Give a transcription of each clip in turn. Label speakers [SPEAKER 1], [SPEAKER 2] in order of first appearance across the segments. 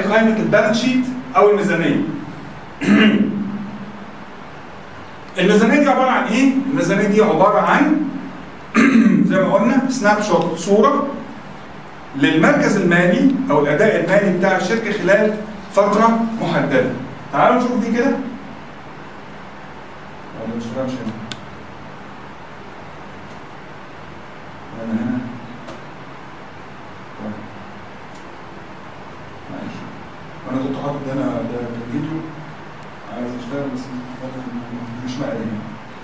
[SPEAKER 1] قائمه البالانس شيت او الميزانيه الميزانيه دي عباره عن ايه الميزانيه دي عباره عن زي ما قلنا سناب شوت صوره للمركز المالي او الاداء المالي بتاع الشركه خلال فتره محدده تعالوا نشوف دي كده ولا مش فاهمش هنا ولا هنا طيب. معلش انا كنت حاطط هنا ده كان فيديو عايز اشتغل بس مش مقلي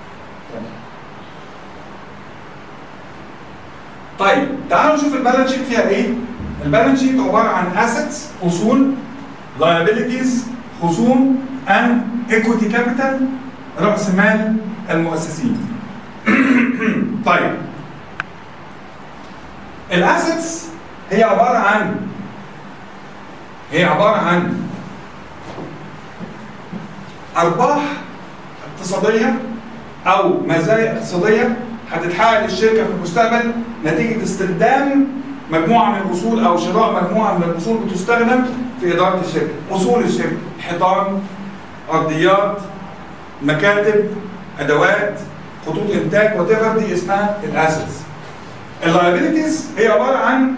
[SPEAKER 1] طيب طيب تعالوا نشوف البالانس شيت فيها ايه البالانس شيت عباره عن اسيتس اصول liabilities خصوم and equity capital راس مال المؤسسين طيب الاسيتس هي عباره عن هي عباره عن ارباح اقتصاديه او مزايا اقتصاديه هتتحقق للشركه في المستقبل نتيجه استخدام مجموعه من الاصول او شراء مجموعه من الاصول بتستخدم في اداره الشركه، اصول الشركه، حيطان، ارضيات، مكاتب، ادوات، خطوط انتاج وات دي اسمها الاسيتس. اللايبيلتيز هي عباره عن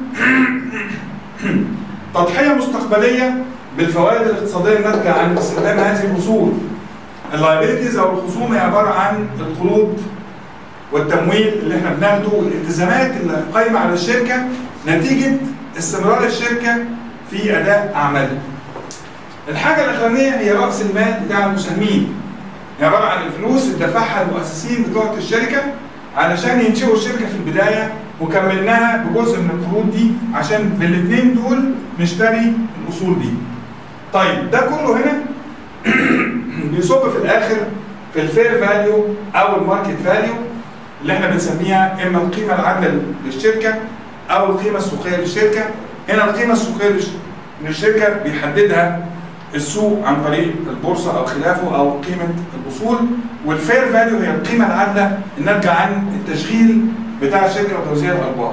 [SPEAKER 1] تضحيه مستقبليه بالفوائد الاقتصاديه الناتجه عن استخدام هذه الاصول. اللايبيلتيز او الخصوم هي عباره عن القروض والتمويل اللي احنا بناخده والالتزامات اللي قايمه على الشركه نتيجه استمرار الشركه في اداء اعمالها. الحاجه الاخرانيه هي راس المال بتاع المساهمين. هي عباره عن الفلوس اللي دفعها المؤسسين بتوع الشركه علشان ينشئوا الشركه في البدايه وكملناها بجزء من القروض دي عشان بالاثنين دول نشتري الاصول دي. طيب ده كله هنا بيصب في الاخر في الفير فاليو او الماركت فاليو اللي احنا بنسميها اما القيمه العادله للشركه او القيمه السوقيه للشركه هنا القيمه السوقيه للشركه بيحددها السوق عن طريق البورصه او خلافه او قيمه الاصول والفير فاليو هي القيمه العادله الناتجه عن التشغيل بتاع الشركه وتوزيع الارباح.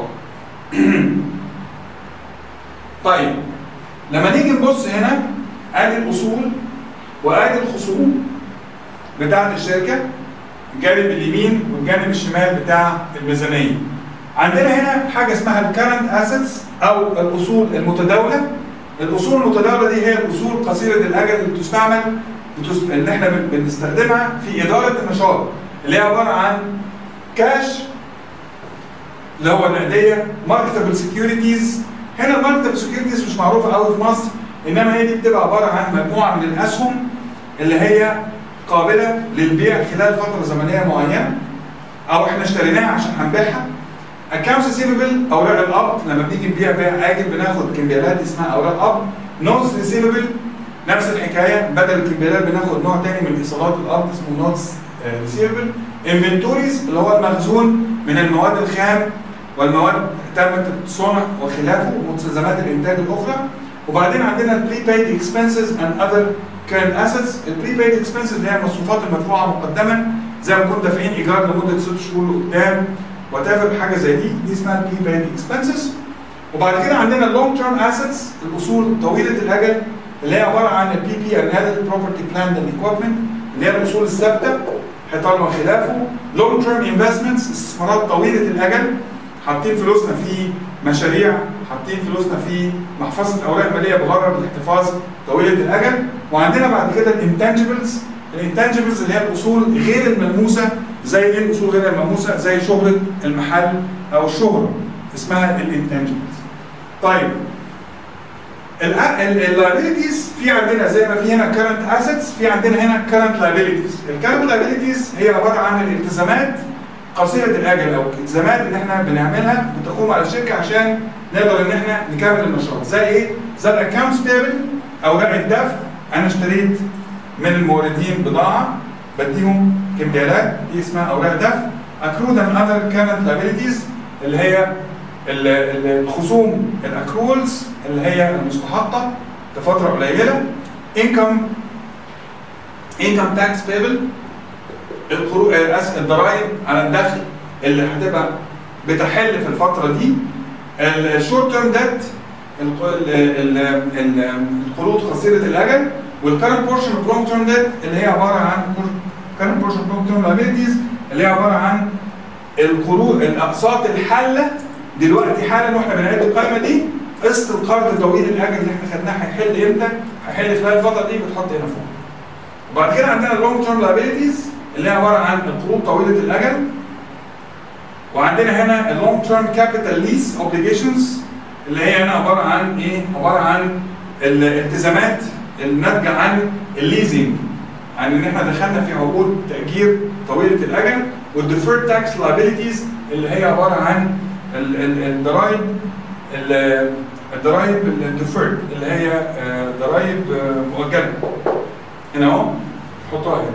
[SPEAKER 1] طيب لما نيجي نبص هنا ادي الاصول وادي الخصوم بتاعت الشركه الجانب اليمين والجانب الشمال بتاع الميزانيه. عندنا هنا حاجه اسمها الكرنت اسيتس او الاصول المتداوله. الاصول المتداوله دي هي الاصول قصيره الاجل اللي بتستعمل بتس... اللي احنا بنستخدمها في اداره النشاط اللي هي عباره عن كاش اللي هو النقديه ماركتبل سكيورتيز هنا الماركتبل سكيورتيز مش معروفه قوي في مصر انما هي دي بتبقى عباره عن مجموعه من الاسهم اللي هي قابله للبيع خلال فتره زمنيه معينه او احنا اشتريناها عشان هنبيعها اكونتس ريسيفبل اوراق القبض لما بنيجي نبيع بيع اجل بناخد كمبيالات اسمها اوراق قبض نوتس ريسيفبل نفس الحكايه بدل الكمبيالات بناخد نوع تاني من ايصالات القبض اسمه نوتس ريسيفبل انفنتوريز اللي هو المخزون من المواد الخام والمواد تمت الصنع وخلافه ومستلزمات الانتاج الاخرى وبعدين عندنا البري بايد اكسبنسز اند اذر كان اسيتس البري بايد اكسبنسز اللي هي المصروفات المدفوعه مقدما زي ما كنا دافعين ايجار لمده ست شهور لقدام وات حاجه زي دي دي اسمها البري بايد اكسبنسز وبعد كده عندنا اللونج تيرم اسيتس الاصول طويله الاجل اللي هي عباره عن البي بي ان ال بروبرتي بلاند اند ايكويبمنت اللي هي الاصول الثابته حيطان وخلافه لونج تيرم انفستمنتس استثمارات طويله الاجل حاطين فلوسنا في مشاريع حاطين فلوسنا في محفظه اوراق ماليه بغرض الاحتفاظ طويله الاجل وعندنا بعد كده الانتنجبلز الانتنجبلز اللي هي الاصول غير الملموسه زي ايه الاصول غير الملموسه زي شهره المحل او الشهره اسمها الانتنجبلز طيب اللايبيلتيز في عندنا زي ما في هنا كرنت اسيتس في عندنا هنا كرنت لايبيلتيز الكرنت لايبيلتيز هي عباره عن الالتزامات قصيره الاجل او الالتزامات اللي احنا بنعملها بتقوم على الشركه عشان نقدر ان احنا نكمل النشاط زي ايه؟ زي الاكونتس بيبل اوراق الدفع انا اشتريت من الموردين بضاعه بديهم كمبيالات دي اسمها اوراق دفع accrued and other current liabilities اللي هي الخصوم الاكرولز اللي هي المستحقه لفتره قليله income income tax payable الضرائب على الدخل اللي هتبقى بتحل في الفتره دي الشورت تيرم ديت الق- ال- ال- ال- القروض قصيره الاجل والكرنت بورشن اوف لونج تيرم ديت اللي هي عباره عن كرنت بورشن اوف لونج تيرم لايبيلتيز اللي هي عباره عن القروض الاقساط الحاله دلوقتي حالا واحنا بنعد القائمه دي قسط القرض طويل الاجل اللي احنا خدناه هيحل امتى؟ هيحل خلال الفتره دي بتحط هنا فوق. وبعد كده عندنا اللونج تيرم لايبيلتيز اللي هي عباره عن القروض طويله الاجل وعندنا هنا اللونج تيرم كابيتال ليس اوبليجيشنز اللي هي هنا عباره عن ايه؟ عباره عن الالتزامات الناتجه عن الليزنج عن ان احنا دخلنا في عقود تاجير طويله الاجل والديفيرد تاكس لايبيلتيز اللي هي عباره عن ال- ال- الضرايب ال- الضرايب الديفيرد اللي هي آه، ضرايب آه، مؤجله هنا اهو حطها هنا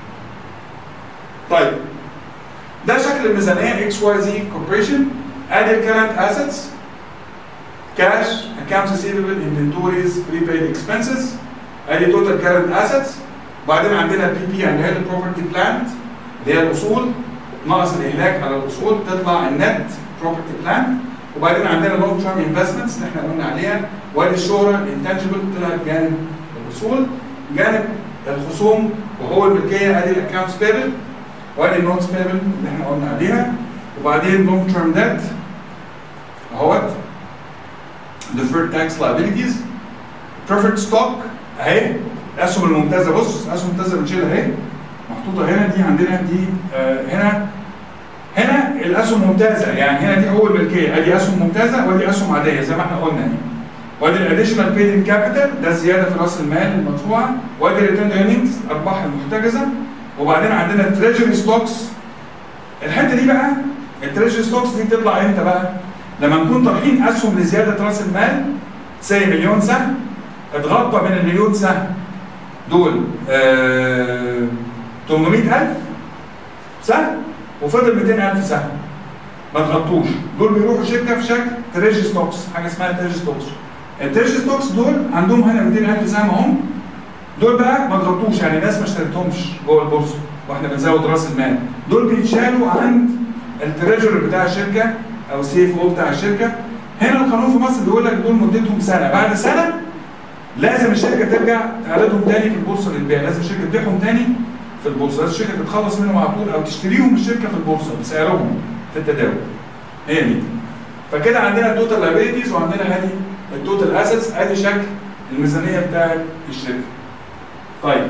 [SPEAKER 1] طيب ده شكل الميزانيه اكس واي زي كوربريشن ادي الكرنت اسيتس كاش accounts receivable inventories prepaid expenses ادي توتال كرنت اسيتس وبعدين عندنا البي بي اللي هي البروبرتي بلانت اللي هي الاصول ناقص الاهلاك على الاصول تطلع النت بروبرتي بلانت وبعدين عندنا لونج تيرم انفستمنتس اللي احنا قلنا عليها وادي الشهره الانتنجبل طلعت جانب الاصول جانب الخصوم وهو الملكيه ادي الاكونتس بيبل وادي النوتس بيبل اللي احنا قلنا عليها وبعدين لونج تيرم ديت اهوت deferred tax liabilities preferred stock اهي الاسهم الممتازه بص الاسهم الممتازه بنشيلها اهي محطوطه هنا دي عندنا دي آه هنا هنا الاسهم ممتازه يعني هنا دي اول ملكيه ادي اسهم ممتازه وادي اسهم عاديه زي ما احنا قلنا اهي وادي الاديشنال بيد ان كابيتال ده زياده في راس المال المدفوعه وادي الريتيرن ايرنينجز ارباح المحتجزه وبعدين عندنا التريجري ستوكس الحته دي بقى التريجري ستوكس دي بتطلع امتى بقى؟ لما نكون طالعين اسهم لزياده راس المال زي مليون سهم اتغطى من المليون سهم دول آه 800000 سهم وفضل 200000 سهم ما تغطوش دول بيروحوا شركه في شكل تريجي ستوكس حاجه اسمها تريجي ستوكس التريجي ستوكس دول عندهم هنا 200000 سهم اهم دول بقى ما تغطوش يعني الناس ما اشتريتهمش جوه البورصه واحنا بنزود راس المال دول بيتشالوا عند التريجر بتاع الشركه او السي اف او بتاع الشركه هنا القانون في مصر بيقول لك دول مدتهم سنه بعد سنه لازم الشركه ترجع تعرضهم تاني في البورصه للبيع لازم الشركه تبيعهم تاني في البورصه لازم الشركه تتخلص منهم على طول او تشتريهم من الشركه في البورصه بسعرهم في التداول هي دي فكده عندنا التوتال لايبيلتيز وعندنا ادي التوتال اسيتس ادي شكل الميزانيه بتاعت الشركه طيب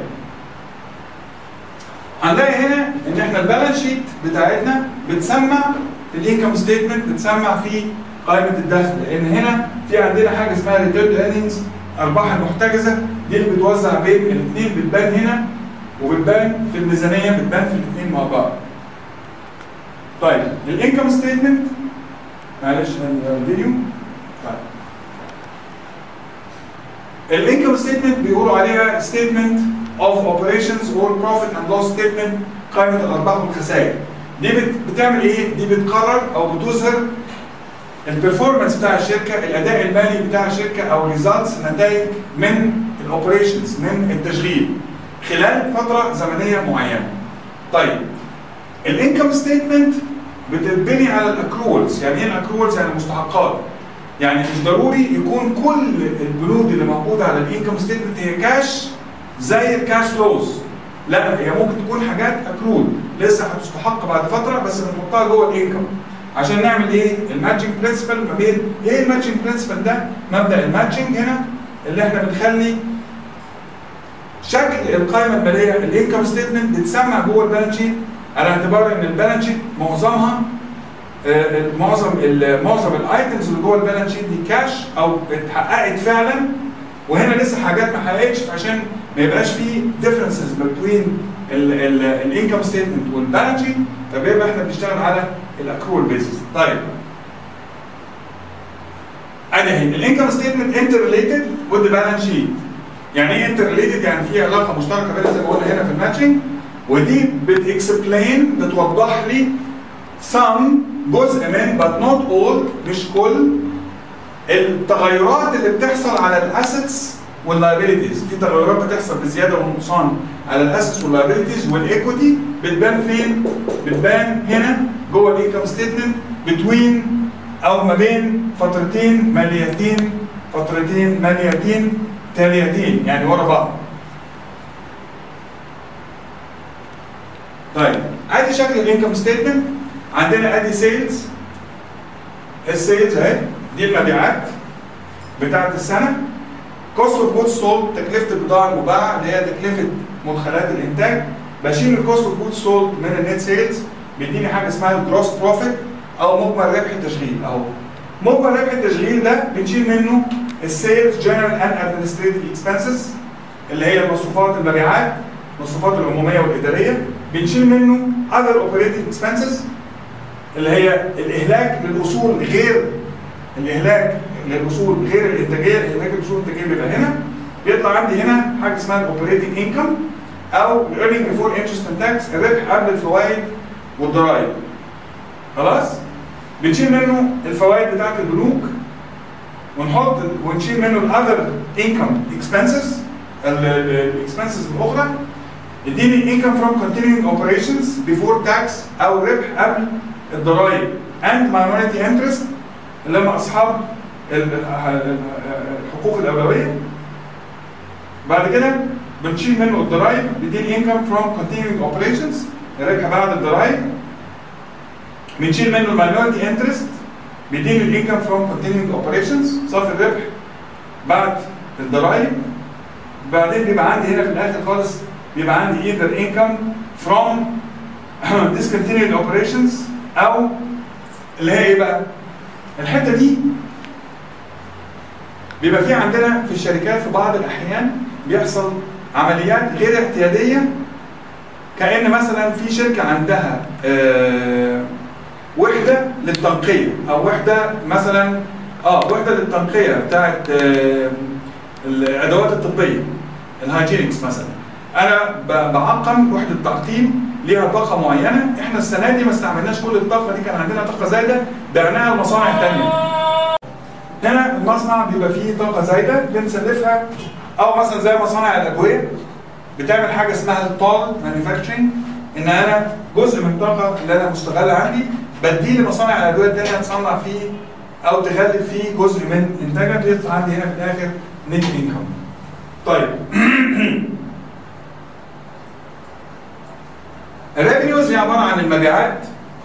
[SPEAKER 1] هنلاقي هنا ان احنا البالانس شيت بتاعتنا بتسمع في الانكم ستيتمنت بتسمع في قائمه الدخل لان هنا في عندنا حاجه اسمها ريتيرن ايرنينجز ارباح المحتجزه دي اللي بتوزع بين الاثنين بتبان هنا وبتبان في الميزانيه بتبان في الاثنين مع بعض. طيب الانكم ستيتمنت معلش الفيديو طيب الانكم ستيتمنت بيقولوا عليها ستيتمنت اوف اوبريشنز اور بروفيت اند لوس ستيتمنت قائمه الارباح والخسائر دي بت- بتعمل ايه؟ دي بتقرر او بتظهر البرفورمانس بتاع الشركه الاداء المالي بتاع الشركه او ريزلتس نتائج من الاوبريشنز من التشغيل خلال فتره زمنيه معينه. طيب الانكم ستيتمنت بتتبني على الاكرولز يعني ايه الاكرولز يعني المستحقات يعني مش ضروري يكون كل البنود اللي موجوده على الانكم ستيتمنت هي كاش زي الكاش فلوز لا هي ممكن تكون حاجات اكرول لسه هتستحق بعد فتره بس بنحطها جوه الانكم عشان نعمل ايه الماتشنج برنسبل ما بين ايه الماتشنج برنسبل ده مبدا الماتشنج هنا اللي احنا بنخلي شكل القائمه الماليه الانكم ستيتمنت بتسمع جوه البالانس شيت على اعتبار ان البالانس شيت معظمها آه، معظم ال- معظم الايتمز اللي جوه البالانس شيت دي كاش او اتحققت فعلا وهنا لسه حاجات ما حققتش عشان ما يبقاش في differences between الانكم ستيتمنت والبالانس شيت فبيبقى احنا بنشتغل على الاكرول بيزنس طيب ادي اهي الانكم ستيتمنت انتر ريليتد وذ ذا بالانس شيت يعني ايه انتر ريليتد يعني في علاقه مشتركه بينها زي ما قلنا هنا في الماتشنج ودي بتكسبلين بتوضح لي some جزء من but not all مش كل التغيرات اللي بتحصل على الاسيتس واللايبيليتيز في تغيرات بتحصل بزياده ونقصان على الاسيتس واللايبيليتيز والايكوتي بتبان فين؟ بتبان هنا جوه الانكم ستيتمنت بتوين او ما بين فترتين ماليتين فترتين ماليتين تاليتين يعني ورا بعض طيب ادي شكل الانكم ستيتمنت عندنا ادي سيلز السيلز اهي دي المبيعات بتاعت السنه كوست اوف جودز سولد تكلفه البضاعه المباعه اللي هي تكلفه مدخلات الانتاج بشيل الكوست اوف جودز سولد من النت سيلز بيديني حاجه اسمها الجروس بروفيت او مجمل ربح التشغيل اهو مجمل ربح التشغيل ده بنشيل منه السيلز جنرال اند ادمنستريتيف اكسبنسز اللي هي المصروفات المبيعات المصروفات العموميه والاداريه بنشيل منه other operating expenses اللي هي الاهلاك للاصول غير الاهلاك للاصول غير الانتاجيه اهلاك الاصول الانتاجيه بيبقى هنا بيطلع عندي هنا حاجه اسمها الاوبريتنج انكم او الايرنينج بيفور انترست اند تاكس الربح قبل الفوائد والضرائب خلاص بنشيل منه الفوائد بتاعت البنوك ونحط ونشيل منه الاذر انكم اكسبنسز الاكسبنسز الاخرى اديني income from continuing operations before tax او ربح قبل الضرائب and minority interest اللي هم اصحاب الحقوق الاولويه بعد كده بنشيل منه الضرائب بيديني income from continuing operations الربح بعد الضرائب بنشيل منه الماينورتي انترست بيديني الانكم فروم continuing operations صافي الربح بعد الضرائب بعدين بيبقى عندي هنا في الاخر خالص بيبقى عندي either income from discontinued operations او اللي هي ايه بقى؟ الحته دي بيبقى في عندنا في الشركات في بعض الاحيان بيحصل عمليات غير اعتياديه كان مثلا في شركه عندها آه وحده للتنقيه او وحده مثلا اه وحده للتنقيه بتاعت آه الادوات الطبيه الهايجينكس مثلا انا بعقم وحده تعقيم ليها طاقه معينه احنا السنه دي ما استعملناش كل الطاقه دي كان عندنا طاقه زايده بعناها لمصانع ثانيه هنا المصنع بيبقى فيه طاقه زايده بنسلفها او مثلا زي مصانع الادويه بتعمل حاجه اسمها التول مانيفاكتشرنج ان انا جزء من الطاقه اللي انا مستغله عندي بديه لمصانع الادويه الثانيه تصنع فيه او تغلف فيه جزء من انتاجها بيطلع عندي هنا في الاخر نت انكم. طيب الريفينيوز هي عباره عن المبيعات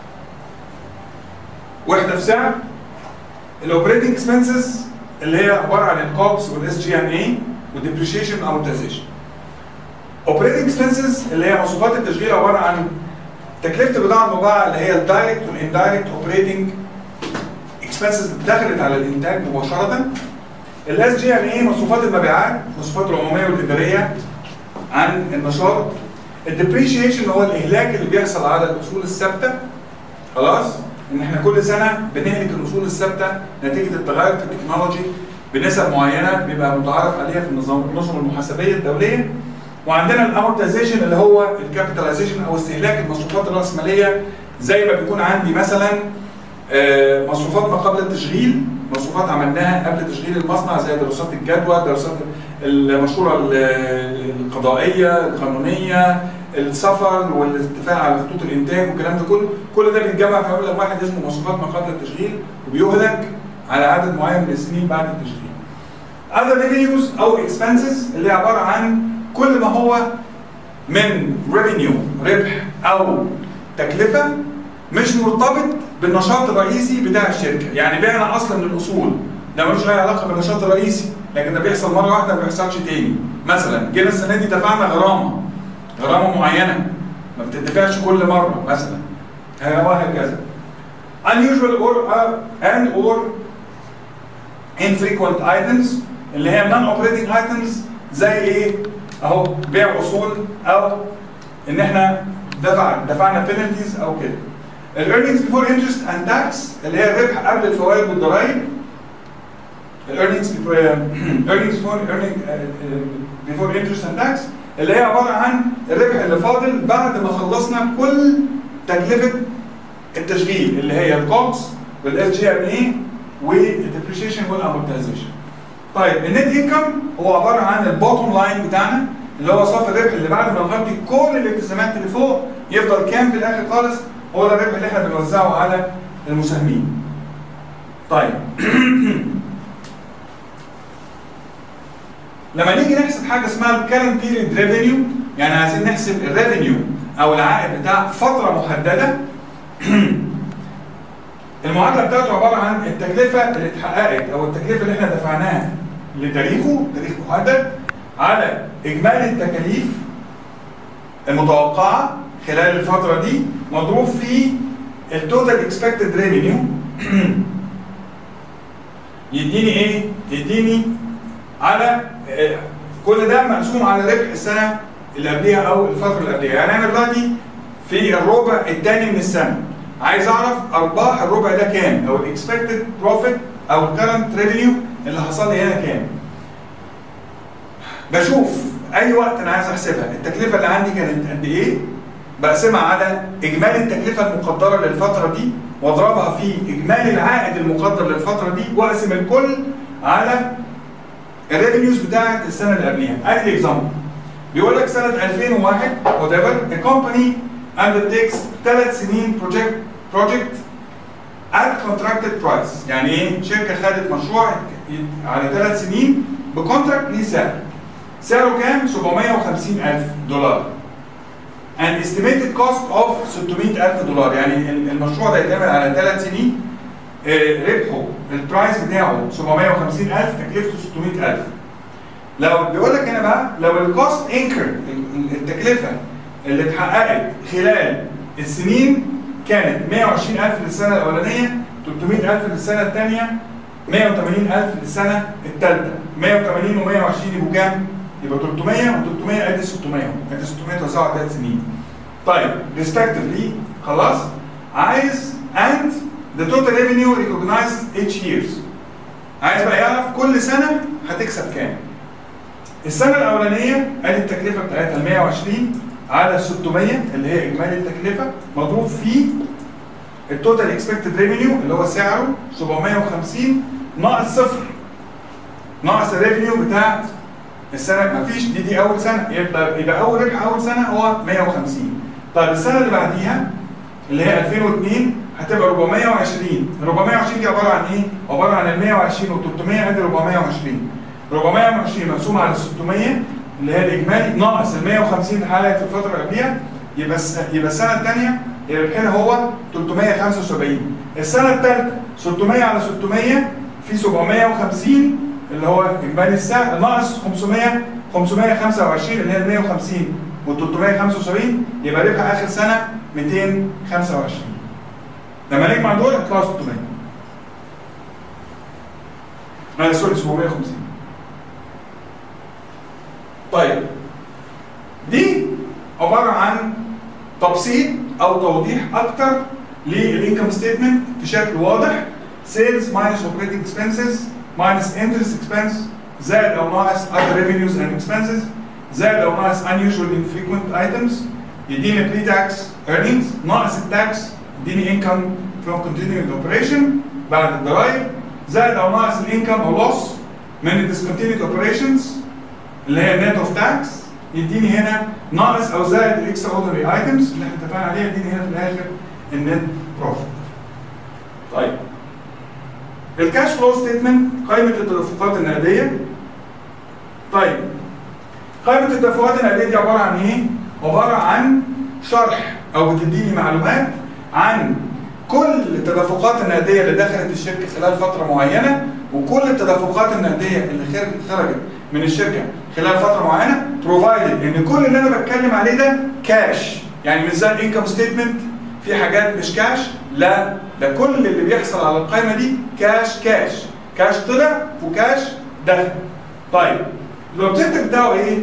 [SPEAKER 1] وحده في سعر الاوبريتنج اكسبنسز اللي هي عباره عن الكوبس والاس جي ان اي والديبريشيشن امورتيزيشن اوبريتنج اكسبنسز اللي هي مصروفات التشغيل عباره عن تكلفه البضاعه المباعه اللي هي الدايركت والاندايركت اوبريتنج اكسبنسز دخلت على الانتاج مباشره الاس جي ان اي مصروفات المبيعات المصروفات العموميه والاداريه عن النشاط الديبريشيشن هو الاهلاك اللي بيحصل على الاصول الثابته خلاص ان احنا كل سنه بنهلك الاصول الثابته نتيجه التغير في التكنولوجي بنسب معينه بيبقى متعارف عليها في النظام النظم المحاسبيه الدوليه وعندنا الامورتيزيشن اللي هو الكابيتاليزيشن او استهلاك المصروفات الراسماليه زي ما بيكون عندي مثلا مصروفات ما قبل التشغيل مصروفات عملناها قبل تشغيل المصنع زي دراسات الجدوى دراسات المشوره القضائيه القانونيه السفر والاتفاق على خطوط الانتاج والكلام ده كله كل ده بيتجمع في مبلغ واحد اسمه مصروفات ما قبل التشغيل وبيهلك على عدد معين من السنين بعد التشغيل. other revenues او expenses اللي هي عباره عن كل ما هو من revenue ربح او تكلفه مش مرتبط بالنشاط الرئيسي بتاع الشركه، يعني بعنا اصلا من الاصول ده ملوش اي علاقه بالنشاط الرئيسي، لكن ده بيحصل مره واحده ما بيحصلش تاني. مثلا جينا السنه دي دفعنا غرامه غرامه معينه ما بتدفعش كل مره مثلا وهكذا. unusual or uh, and or infrequent items اللي هي non operating items زي ايه؟ اهو بيع اصول او ان احنا دفع دفعنا بينالتيز او كده. الايرنينجز بيفور انترست اند تاكس اللي هي الربح قبل الفوائد والضرائب. الايرنينجز ايرنينجز بيفور بيفور انترست اند تاكس اللي هي عباره عن الربح اللي فاضل بعد ما خلصنا كل تكلفه التشغيل اللي هي الكوكس والاس جي ام اي والديبريشيشن والامورتيزيشن. طيب النت انكم هو عباره عن البوتوم لاين بتاعنا اللي هو صافي الربح اللي بعد ما نغطي كل الالتزامات اللي فوق يفضل كام في الاخر خالص هو ده الربح اللي احنا بنوزعه على المساهمين. طيب لما نيجي نحسب حاجه اسمها الكرنت بيريد ريفينيو يعني عايزين نحسب الريفينيو او العائد بتاع فتره محدده المعادله بتاعته عباره عن التكلفه اللي اتحققت او التكلفه اللي احنا دفعناها لتاريخه تاريخ محدد على اجمالي التكاليف المتوقعه خلال الفتره دي مضروب في التوتال اكسبكتد ريفينيو يديني ايه؟ يديني على آه، كل ده مقسوم على ربح السنه اللي قبليها او الفتره اللي قبليها يعني انا دلوقتي في الربع الثاني من السنه عايز اعرف ارباح الربع ده كام او الاكسبكتد بروفيت او الكرنت ريفينيو اللي حصل لي هنا كام بشوف اي وقت انا عايز احسبها التكلفه اللي عندي كانت قد ايه بقسمها على اجمالي التكلفه المقدره للفتره دي واضربها في اجمالي العائد المقدر للفتره دي واقسم الكل على الريفينيوز بتاعت السنه اللي قبليها ادي اكزامبل بيقول لك سنه 2001 وات ايفر a company undertakes ثلاث سنين بروجكت بروجكت at contracted price يعني ايه شركه خدت مشروع على ثلاث سنين بكونتراكت ليه سعر سعره كام 750000 دولار an estimated cost of 600000 دولار يعني المشروع ده يتعمل على ثلاث سنين آه، ربحه البرايس بتاعه 750000 تكلفته 600000 لو بيقول لك هنا بقى لو الكوست انكر التكلفه اللي اتحققت خلال السنين كانت 120000 للسنه الاولانيه 300000 للسنه الثانيه 180000 للسنه الثالثه 180 و120 يبقوا كام؟ يبقى 300 و300 ادي 600 ادي 600 توزعوا على ثلاث سنين طيب ريسبكتفلي خلاص عايز and the total revenue recognized each years عايز بقى يعرف كل سنه هتكسب كام السنه الاولانيه ادي التكلفه بتاعتها ال 120 على 600 اللي هي اجمالي التكلفه مضروب في التوتال اكسبكتد ريفينيو اللي هو سعره 750 ناقص صفر ناقص الريفينيو بتاع السنه مفيش دي دي اول سنه يبقى يبقى اول ربح اول سنه هو 150 طيب السنه اللي بعديها اللي هي 2002 هتبقى 420 420 دي عباره عن ايه؟ عباره عن ال 120 وال 300 ادي 420 420 مقسومه على 600 اللي هي الاجمالي ناقص ال 150 اللي حلقت الفتره اللي قبليها يبقى الس- يبقى السنه الثانيه ربحنا هو 375 السنه الثالثه 600 على 600 في 750 اللي هو اجمالي السعر ناقص 500 525 اللي هي ال 150 وال 375 يبقى ربح اخر سنه 225 لما نجمع دول هيطلعوا 600 آه سوري 750 طيب دي عباره عن تبسيط او توضيح اكتر للانكم ستيتمنت في شكل واضح sales minus operating expenses minus interest expense زائد او ناقص other revenues and expenses زائد او ناقص unusual infrequent items يديني pre tax earnings ناقص التاكس يديني income from continuing operation بعد الضرايب زائد او ناقص الانكم او loss من ال discontinued operations اللي هي net of tax يديني هنا ناقص او زائد الاكسترا اوردينري ايتمز اللي احنا اتفقنا عليها يديني هنا في الاخر النت بروفيت. طيب الكاش فلو ستيتمنت قائمه التدفقات النقديه طيب قائمه التدفقات النقديه دي عباره عن ايه؟ عباره عن شرح او بتديني معلومات عن كل التدفقات النقديه اللي دخلت الشركه خلال فتره معينه وكل التدفقات النقديه اللي خر- خرجت من الشركه خلال فتره معينه بروفايدد ان كل اللي انا بتكلم عليه ده كاش يعني مش زي الانكم ستيتمنت في حاجات مش كاش لا ده كل اللي بيحصل على القائمه دي كاش كاش كاش طلع وكاش دخل طيب الاوبجيكتيف بتاعه ايه؟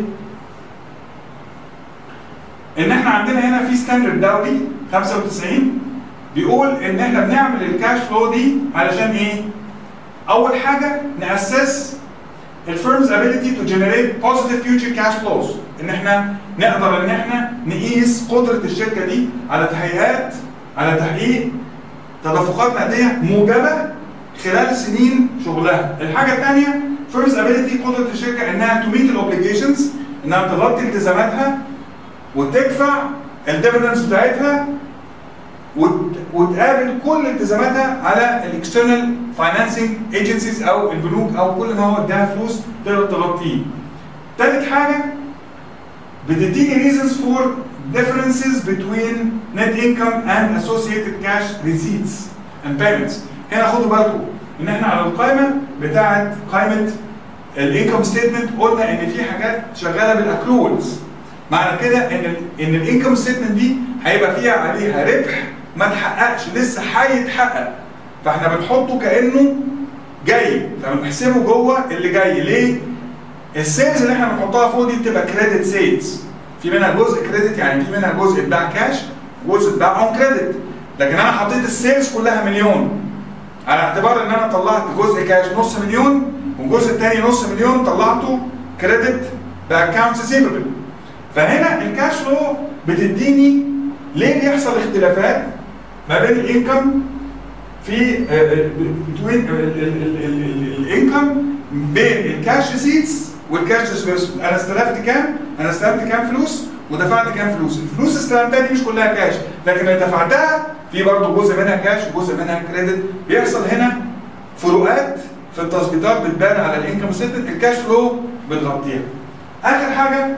[SPEAKER 1] ان احنا عندنا هنا في ستاندرد دولي 95 بيقول ان احنا بنعمل الكاش فلو دي علشان ايه؟ اول حاجه ناسس الفيرمز ability to generate positive future cash flows ان احنا نقدر ان احنا نقيس قدره الشركه دي على تحقيقات على تحقيق تدفقات نقديه موجبه خلال سنين شغلها الحاجه الثانيه فيرمز ability قدره الشركه انها to meet الاوبليجيشنز انها تغطي التزاماتها وتدفع الديفيدنس بتاعتها وت- وتقابل كل التزاماتها على الاكسترنال فاينانسنج ايجنسيز او البنوك او كل ما هو اداها فلوس تقدر تغطيه. تالت حاجه بتديني reasons for differences between net income and associated cash receipts and payments هنا خدوا بالكم ان احنا على القائمه بتاعه قائمه الانكم ستيتمنت قلنا ان في حاجات شغاله بالاكرولز معنى كده ان ال ان الانكم ستيتمنت دي هيبقى فيها عليها ربح ما اتحققش لسه هيتحقق فاحنا بنحطه كانه جاي فبنحسبه جوه اللي جاي ليه؟ السيلز اللي احنا بنحطها فوق دي بتبقى كريدت سيلز في منها جزء كريدت يعني في منها جزء اتباع كاش وجزء اتباع اون كريدت لكن انا حطيت السيلز كلها مليون على اعتبار ان انا طلعت جزء كاش نص مليون والجزء الثاني نص مليون طلعته كريدت باكونت ريسيفبل فهنا الكاش فلو بتديني ليه بيحصل اختلافات ما بين الانكم في بتوين الانكم بين الكاش ريسيتس والكاش ديسبيرسمنت انا استلفت كام؟ انا استلفت كام فلوس ودفعت كام فلوس؟ الفلوس استلمتها دي مش كلها كاش لكن اللي دفعتها في برضه جزء منها كاش وجزء منها كريدت بيحصل هنا فروقات في التظبيطات بتبان على الانكم ستيتمنت الكاش فلو بتغطيها. اخر حاجه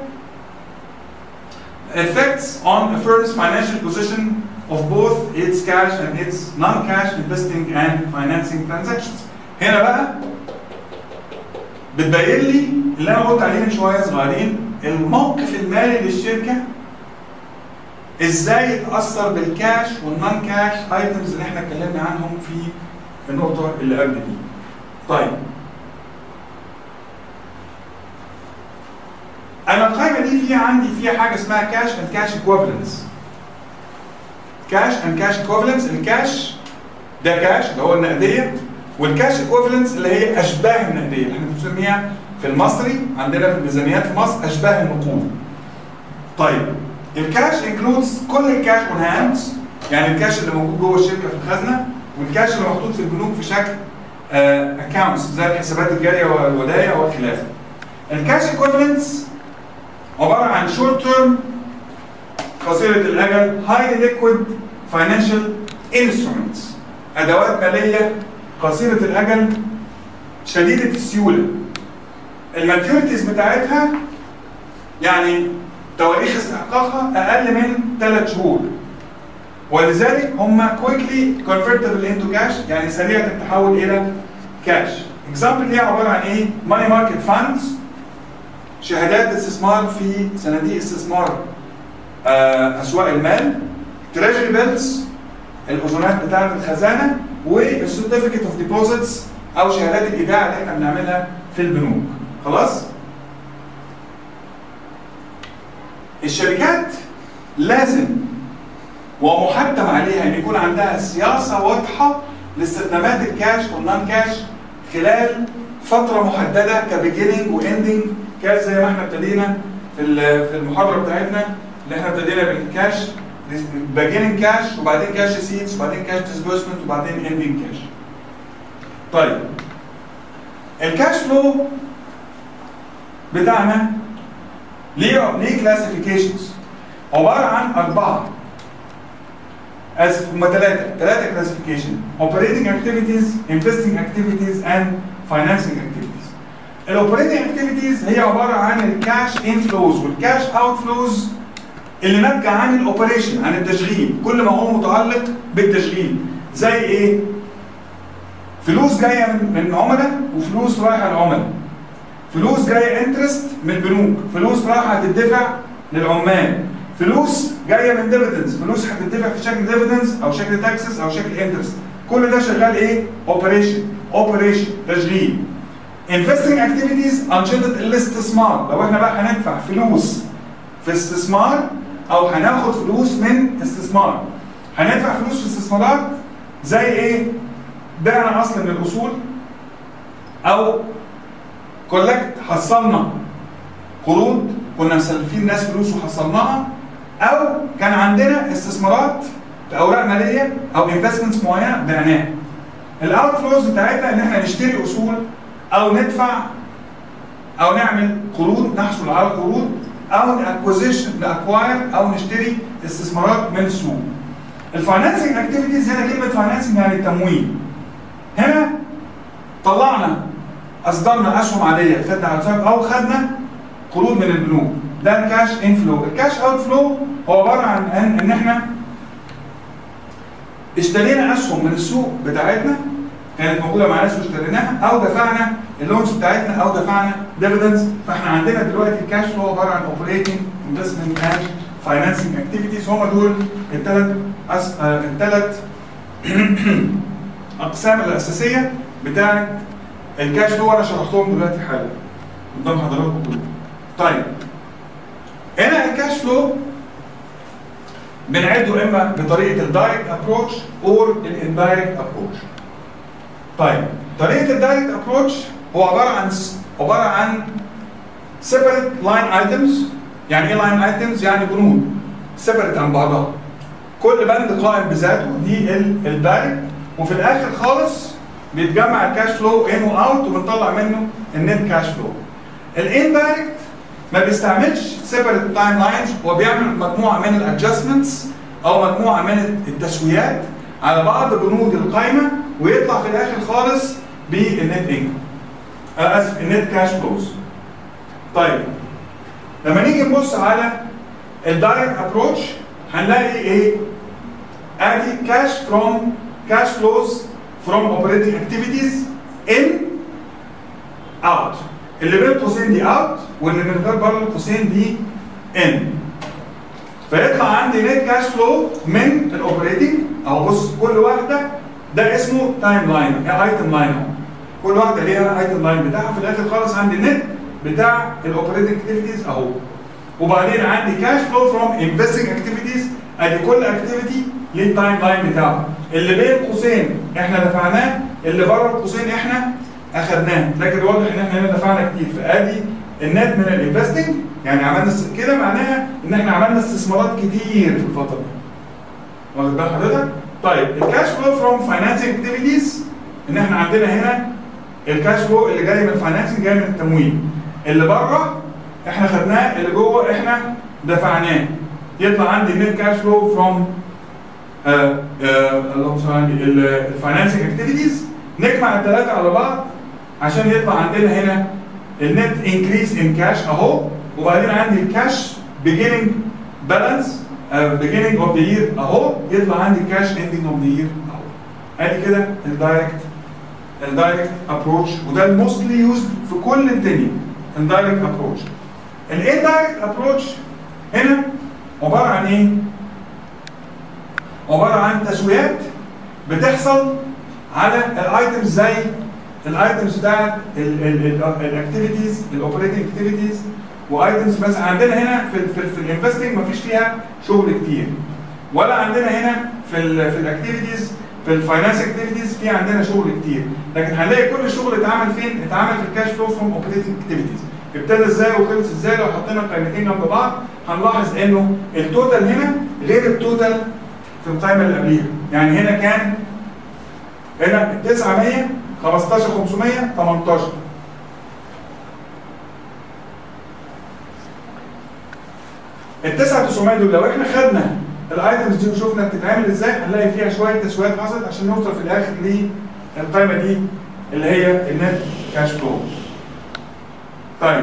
[SPEAKER 1] effects on a firm's financial position of both its cash and its non-cash investing and financing transactions. هنا بقى بتبين لي اللي انا قلت عليه من شويه صغيرين الموقف المالي للشركه ازاي يتاثر بالكاش والنون كاش ايتمز اللي احنا اتكلمنا عنهم في النقطه اللي قبل دي. طيب انا القائمه دي فيها عندي فيها حاجه اسمها كاش اند كاش ايكوفالنس كاش اند كاش ايكوفالنس الكاش ده كاش اللي هو النقديه والكاش ايكوفالنس اللي هي اشباه النقديه اللي احنا بنسميها في المصري عندنا في الميزانيات في مصر اشباه النقود طيب الكاش انكلودز كل الكاش اون هاندز يعني الكاش اللي موجود جوه الشركه في الخزنه والكاش اللي محطوط في البنوك في شكل اكونتس زي الحسابات الجاريه والودايع والخلافه الكاش ايكوفالنس عباره عن شورت تيرم قصيره الاجل هاي ليكويد فاينانشال انسترومنتس ادوات ماليه قصيره الاجل شديده السيوله الماتيوريتيز بتاعتها يعني تواريخ استحقاقها اقل من ثلاث شهور ولذلك هم كويكلي كونفرتبل انتو كاش يعني سريعه التحول الى كاش اكزامبل ليها عباره عن ايه؟ ماني ماركت فاندز شهادات استثمار في صناديق استثمار آه اسواق المال تريجري بيلز الاذونات بتاعه الخزانه والسيرتيفيكت اوف ديبوزيتس او شهادات الايداع اللي احنا بنعملها في البنوك خلاص الشركات لازم ومحتم عليها ان يكون عندها سياسه واضحه لاستخدامات الكاش والنون كاش خلال فتره محدده كبيجيننج واندنج كاش زي ما احنا ابتدينا في في المحاضره بتاعتنا اللي احنا ابتدينا بالكاش beginning كاش وبعدين كاش ريسيتس وبعدين كاش ديسبيرسمنت وبعدين ending كاش. طيب الكاش فلو بتاعنا ليه ليه كلاسيفيكيشنز عباره عن اربعه اسف هم ثلاثه ثلاثه كلاسيفيكيشن operating activities investing activities and financing activities الاوبريتنج اكتيفيتيز هي عباره عن الكاش انفلوز والكاش اوت فلوز اللي ناتجه عن الاوبريشن عن التشغيل كل ما هو متعلق بالتشغيل زي ايه؟ فلوس جايه من عملاء وفلوس رايحه لعملاء فلوس جايه انترست من البنوك فلوس رايحه هتدفع للعمال فلوس جايه من ديفيدنز فلوس هتدفع في شكل ديفيدنز او شكل تاكسس او شكل انترست كل ده شغال ايه؟ اوبريشن اوبريشن تشغيل انفستنج اكتيفيتيز انشطه الاستثمار لو احنا بقى هندفع فلوس في استثمار او هناخد فلوس من استثمار هندفع فلوس في استثمارات زي ايه بعنا اصل من الاصول او كولكت حصلنا قروض كنا مسلفين ناس فلوس وحصلناها او كان عندنا استثمارات في اوراق ماليه او انفستمنتس معينه بعناها الاوت فلوز بتاعتنا ان احنا نشتري اصول او ندفع او نعمل قروض نحصل على قروض او اكوزيشن ناكواير او نشتري استثمارات من السوق. الفاينانسنج اكتيفيتيز هنا كلمه فاينانسنج يعني التمويل. هنا طلعنا اصدرنا اسهم عاديه خدنا على او خدنا قروض من البنوك ده الكاش انفلو الكاش اوت فلو هو عباره عن ان, إن احنا اشترينا اسهم من السوق بتاعتنا كانت موجوده مع ناس واشتريناها او دفعنا اللونز بتاعتنا او دفعنا ديفيدنز فاحنا عندنا دلوقتي الكاش فلو عباره عن اوبريتنج انفستمنت اند فاينانسنج اكتيفيتيز هم دول الثلاث أس... آه، الثلاث اقسام الاساسيه بتاعت الكاش فلو انا شرحتهم دلوقتي حالا قدام حضراتكم كلكم طيب هنا الكاش فلو بنعده اما بطريقه الدايركت ابروتش اور الاندايركت ابروتش طيب طريقه الدايركت ابروتش هو عباره عن عباره عن separate line items يعني ايه line items يعني بنود separate عن بعضها كل بند قائم بذاته دي الدايركت وفي الاخر خالص بيتجمع الكاش فلو ان واوت وبنطلع منه النت كاش فلو الاندايركت ما بيستعملش سيبريت تايم لاينز هو بيعمل مجموعه من الادجستمنتس او مجموعه من التسويات على بعض بنود القائمه ويطلع في الاخر خالص بالنت انكم اسف النت كاش فلوز طيب لما نيجي نبص على الدايركت ابروتش هنلاقي ايه ادي كاش فروم كاش فلوز فروم اوبريتنج اكتيفيتيز ان اوت اللي بين قوسين دي اوت واللي من غير بره القوسين دي ان فيطلع عندي نت كاش فلو من الاوبريتنج اهو بص كل واحده ده اسمه تايم لاين ايتم لاين كل واحده ليها ايتم لاين بتاعها في الاخر خالص عندي النت بتاع الاوبريتنج اكتيفيتيز اهو وبعدين عندي كاش فلو فروم انفستنج اكتيفيتيز ادي كل اكتيفيتي ليه التايم لاين بتاعه اللي بين قوسين احنا دفعناه اللي بره القوسين احنا اخذناه لكن واضح ان احنا هنا دفعنا كتير فادي النت من الانفستنج يعني عملنا كده معناها ان احنا عملنا استثمارات كتير في الفتره دي واخد بال حضرتك؟ طيب الكاش فلو فروم فاينانسنج اكتيفيتيز ان احنا عندنا هنا الكاش فلو اللي جاي من الفاينانسنج جاي من التمويل اللي بره احنا خدناه اللي جوه احنا دفعناه يطلع عندي النت كاش فلو فروم اللهم صل على الفاينانسنج اكتيفيتيز نجمع الثلاثه على بعض عشان يطلع عندنا هنا النت انكريس ان كاش اهو وبعدين عندي الكاش beginning بالانس beginning اوف ذا يير اهو يطلع عندي كاش اندنج اوف ذا يير اهو ادي كده الدايركت الدايركت ابروتش وده الموستلي يوزد في كل الدنيا الدايركت ابروتش الاندايركت ابروتش هنا عباره عن ايه؟ عباره عن تسويات بتحصل على الايتمز زي الايتمز بتاعت الاكتيفيتيز الاوبريتنج اكتيفيتيز وايتمز مثلا عندنا هنا في ال في, ال في الانفستنج مفيش فيها شغل كتير ولا عندنا هنا في ال في الاكتيفيتيز في الفاينانس اكتيفيتيز في عندنا شغل كتير لكن هنلاقي كل الشغل اتعمل فين؟ اتعمل في الكاش فلو فروم اوبريتنج اكتيفيتيز ابتدى ازاي وخلص ازاي لو حطينا القائمتين جنب بعض هنلاحظ انه التوتال هنا غير التوتال في القائمه اللي قبليها يعني هنا كان هنا 900 15 500 18 ال 9900 دول لو احنا خدنا الايتمز دي وشفنا بتتعمل ازاي هنلاقي فيها شويه تسويات حصلت عشان نوصل في الاخر للقائمه دي اللي هي النت كاش فلو. طيب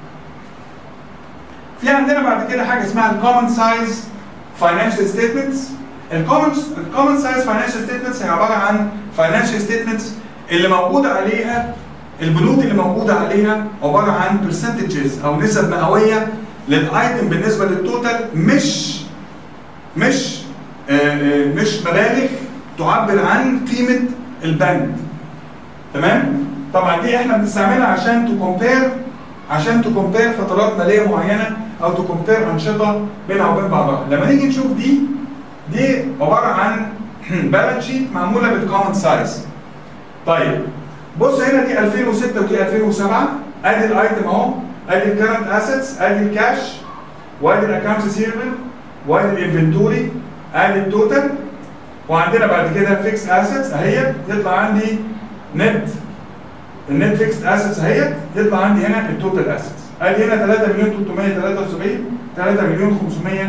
[SPEAKER 1] في عندنا بعد كده حاجه اسمها الكومن سايز فاينانشال ستيتمنتس الكومن الكومن سايز فاينانشال ستيتمنتس هي عباره عن فاينانشال ستيتمنتس اللي موجود عليها البنود اللي موجوده عليها عباره عن برسنتجز او نسب مئويه للايتم بالنسبه للتوتال مش مش آه، آه، مش مبالغ تعبر عن قيمه البند تمام طبعا دي احنا بنستعملها عشان تكومبير عشان تكومبير فترات ماليه معينه او تكومبير انشطه بينها وبين بعضها لما نيجي نشوف دي دي عباره عن بالانس شيت معموله بالكومن سايز طيب بص هنا دي 2006 ودي 2007 ادي الايتم اهو ادي الكرنت اسيتس ادي الكاش وادي الاكونتس ريسيفبل وادي الانفنتوري ادي التوتال وعندنا بعد كده فيكس اسيتس اهي يطلع عندي نت النت فيكس اسيتس اهي يطلع عندي هنا التوتال اسيتس ادي هنا 3 مليون 373 3 مليون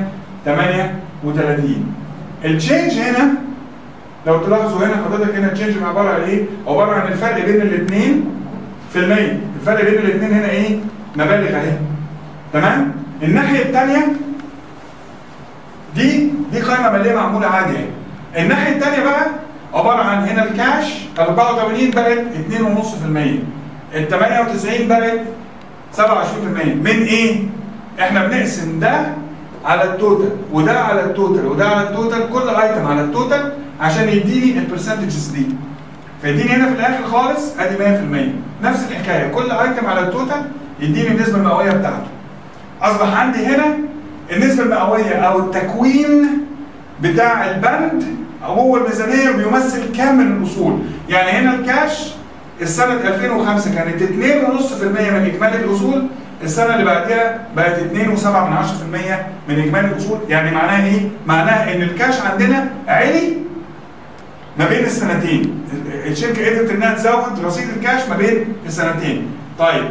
[SPEAKER 1] 538 التشينج هنا لو تلاحظوا هنا حضرتك هنا التشينج عباره عن ايه؟ عباره عن الفرق بين الاثنين في المية الفرق بين الاثنين هنا ايه؟ مبالغ اهي تمام الناحيه الثانيه دي دي قائمه ماليه معموله عادي يعني الناحيه الثانيه بقى عباره عن هنا الكاش ال 84 بقت 2.5% ال 98 بقت 27% من ايه؟ احنا بنقسم ده على التوتال وده على التوتال وده على التوتال كل ايتم على التوتال عشان يديني البرسنتجز دي فيديني هنا في الاخر خالص ادي 100% نفس الحكايه كل ايتم على التوتال يديني النسبه المئويه بتاعته اصبح عندي هنا النسبه المئويه او التكوين بتاع البند هو الميزانيه بيمثل كام من الاصول يعني هنا الكاش السنه 2005 كانت 2.5% من اجمالي الاصول السنه اللي بعدها بقت 2.7% من اجمالي الاصول يعني معناها ايه معناها ان الكاش عندنا عالي ما بين السنتين الشركه قدرت انها تزود رصيد الكاش ما بين السنتين طيب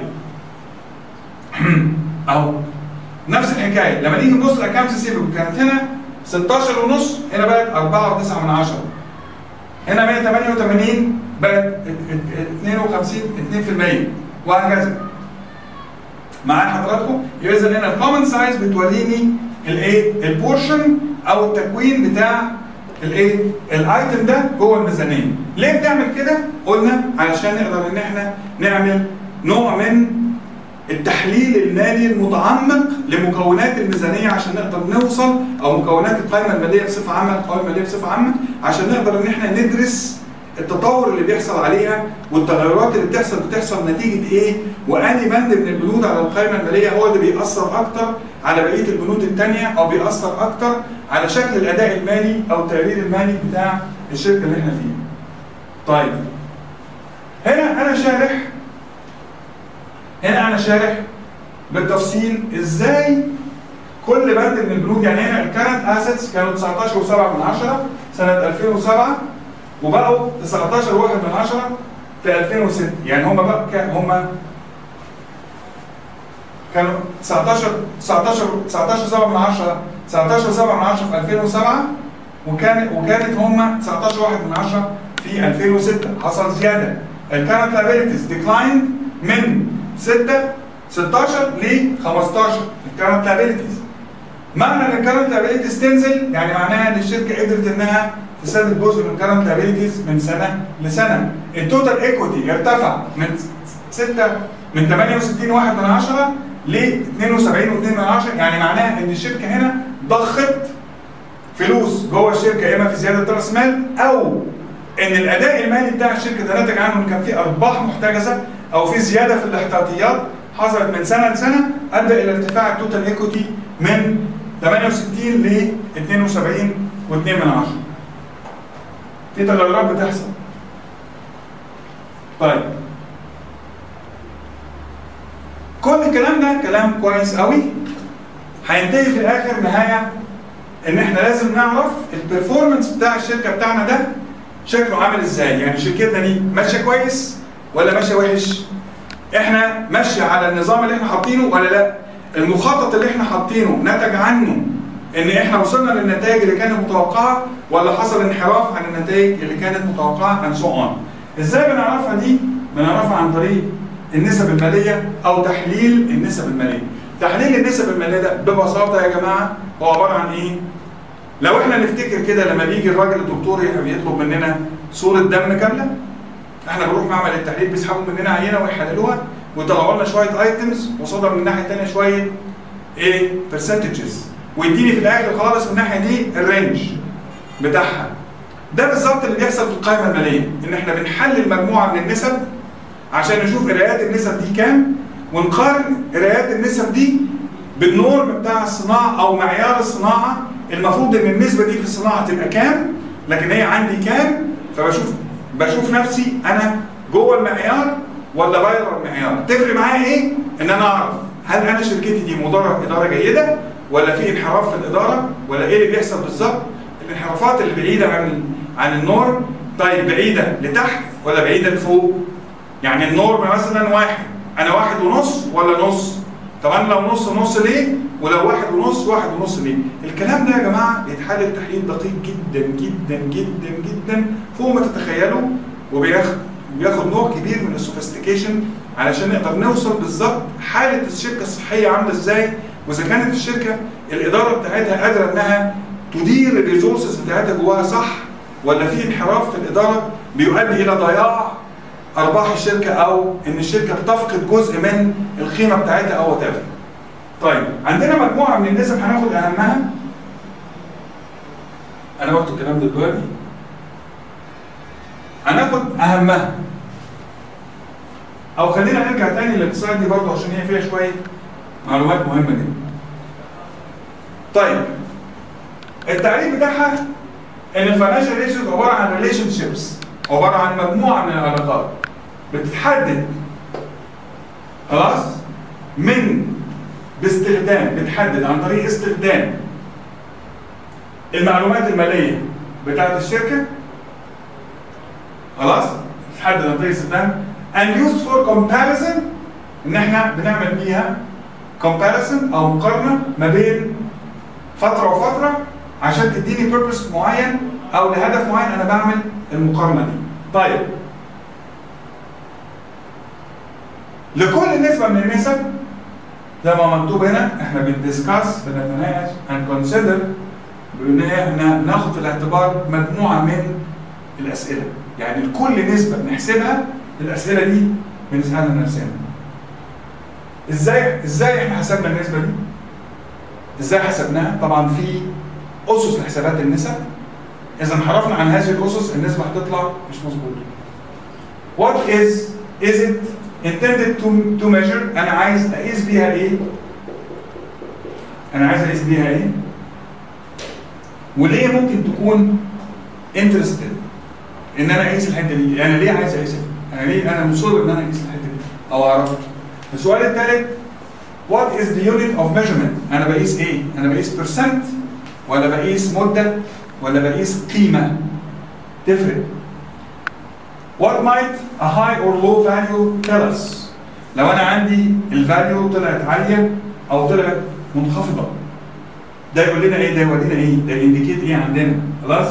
[SPEAKER 1] اهو نفس الحكايه لما نيجي نبص الاكونت ريسيفبل كانت هنا 16 ونص هنا بقت 4 و9 من 10 هنا 188 بقت 52 2% وهكذا معايا حضراتكم يبقى اذا هنا الكومن سايز بتوريني الايه البورشن او التكوين بتاع الايه الايتم ده جوه الميزانيه ليه بنعمل كده قلنا علشان نقدر ان احنا نعمل نوع من التحليل المالي المتعمق لمكونات الميزانيه عشان نقدر نوصل او مكونات القائمه الماليه بصفه عامه القوائم الماليه بصفه عامه عشان نقدر ان احنا ندرس التطور اللي بيحصل عليها والتغيرات اللي بتحصل بتحصل نتيجه ايه واني بند من البنود على القائمه الماليه هو اللي بيأثر اكتر على بقيه البنود الثانيه او بيأثر اكتر على شكل الاداء المالي او التقرير المالي بتاع الشركه اللي احنا فيها. طيب هنا انا شارح هنا انا شارح بالتفصيل ازاي كل بند من البنود يعني هنا الكرنت اسيتس كانوا 19.7 من 10 سنه 2007 وبقوا 19 واحد من 10 في 2006 يعني هم بقى هم كانوا 19 19 19 7 من 10 19 7 من 10 في 2007 وكان وكانت هم 19 واحد من 10 في 2006 حصل زياده الكارنت لايبيلتيز ديكلايند من 6 16 ل 15 الكارنت لايبيلتيز معنى ان الكارنت لايبيلتيز تنزل يعني معناها ان الشركه قدرت انها تسدد جزء من الكارنت لايبيلتيز من سنه لسنه التوتال ايكويتي ارتفع من 6 من 68 واحد من 10 ل 72 و2 من 10 يعني معناها ان الشركه هنا ضخت فلوس جوه الشركه اما في زياده راس مال او ان الاداء المالي بتاع الشركه ده ناتج عنه ان كان في ارباح محتجزه او في زياده في الاحتياطيات حصلت من سنه لسنه ادى الى ارتفاع التوتال ايكويتي من 68 ل 72 و2 من 10 في تغيرات بتحصل طيب كل الكلام ده كلام كويس قوي هينتهي في الاخر نهايه ان احنا لازم نعرف البرفورمانس بتاع الشركه بتاعنا ده شكله عامل ازاي يعني شركتنا دي ماشيه كويس ولا ماشيه وحش احنا ماشيه على النظام اللي احنا حاطينه ولا لا المخطط اللي احنا حاطينه نتج عنه ان احنا وصلنا للنتائج اللي كانت متوقعه ولا حصل انحراف عن النتائج اللي كانت متوقعه and so on ازاي بنعرفها دي بنعرفها عن طريق النسب الماليه او تحليل النسب الماليه تحليل النسب الماليه ده ببساطه يا جماعه هو عباره عن ايه لو احنا نفتكر كده لما بيجي الراجل الدكتور يطلب مننا صوره دم كامله احنا بنروح معمل التحليل بيسحبوا مننا عينه ويحللوها ويطلعوا لنا شويه ايتمز وصدر من الناحيه الثانيه شويه ايه برسنتجز ويديني في الاخر خالص من الناحيه دي الرينج بتاعها ده بالظبط اللي بيحصل في القائمه الماليه ان احنا بنحلل مجموعه من النسب عشان نشوف قراءات النسب دي كام ونقارن قراءات النسب دي بالنورم بتاع الصناعه او معيار الصناعه المفروض ان النسبه دي في الصناعه تبقى كام لكن هي عندي كام فبشوف بشوف نفسي انا جوه المعيار ولا بره المعيار تفرق معايا ايه ان انا اعرف هل انا شركتي دي مديره اداره جيده ولا في انحراف في الاداره ولا ايه اللي بيحصل بالظبط الانحرافات اللي بعيده عن عن النورم طيب بعيده لتحت ولا بعيده لفوق يعني النورم مثلا واحد انا واحد ونص ولا نص طب انا لو نص نص ليه ولو واحد ونص واحد ونص ليه الكلام ده يا جماعه بيتحلل تحليل دقيق جدا جدا جدا جدا فوق ما تتخيلوا وبياخد وبياخد نوع كبير من السوفيستيكيشن علشان نقدر نوصل بالظبط حاله الشركه الصحيه عامله ازاي واذا كانت الشركه الاداره بتاعتها قادره انها تدير الريسورسز بتاعتها جواها صح ولا في انحراف في الاداره بيؤدي الى ضياع ارباح الشركه او ان الشركه بتفقد جزء من القيمه بتاعتها او وات طيب عندنا مجموعه من النسب هناخد اهمها انا بكتب الكلام ده دلوقتي هناخد اهمها او خلينا نرجع تاني للاقتصاد دي برضه عشان هي فيها شويه معلومات مهمه جدا طيب التعريف بتاعها ان الفاينانشال ريشيوز عباره عن ريليشن شيبس عباره عن مجموعه من العلاقات بتتحدد خلاص من باستخدام بتحدد عن طريق استخدام المعلومات الماليه بتاعت الشركه خلاص بتتحدد عن طريق استخدام and used for comparison ان احنا بنعمل بيها comparison او مقارنه ما بين فتره وفتره عشان تديني purpose معين او لهدف معين انا بعمل المقارنه دي. طيب لكل نسبه من النسب زي ما مكتوب هنا احنا بندسكاس بنتناقش and consider بان احنا ناخد في الاعتبار مجموعه من الاسئله يعني لكل نسبه بنحسبها الاسئله دي بنسالها لنفسنا ازاي ازاي احنا حسبنا النسبه دي ازاي حسبناها طبعا في اسس لحسابات النسب اذا انحرفنا عن هذه الاسس النسبه هتطلع مش مظبوطه what is is it intended to to measure انا عايز اقيس بيها ايه انا عايز اقيس بيها ايه وليه ممكن تكون interested ان انا اقيس الحته دي انا ليه عايز اقيسها انا ليه انا مصر ان انا اقيس الحته دي او اعرفها السؤال الثالث what is the unit of measurement انا بقيس ايه انا بقيس percent ولا بقيس مده ولا بقيس قيمه تفرق what might a high or low value tell us لو انا عندي الفاليو طلعت عاليه او طلعت منخفضه ده يقول لنا ايه ده يورينا ايه ده ينديكيت ايه عندنا خلاص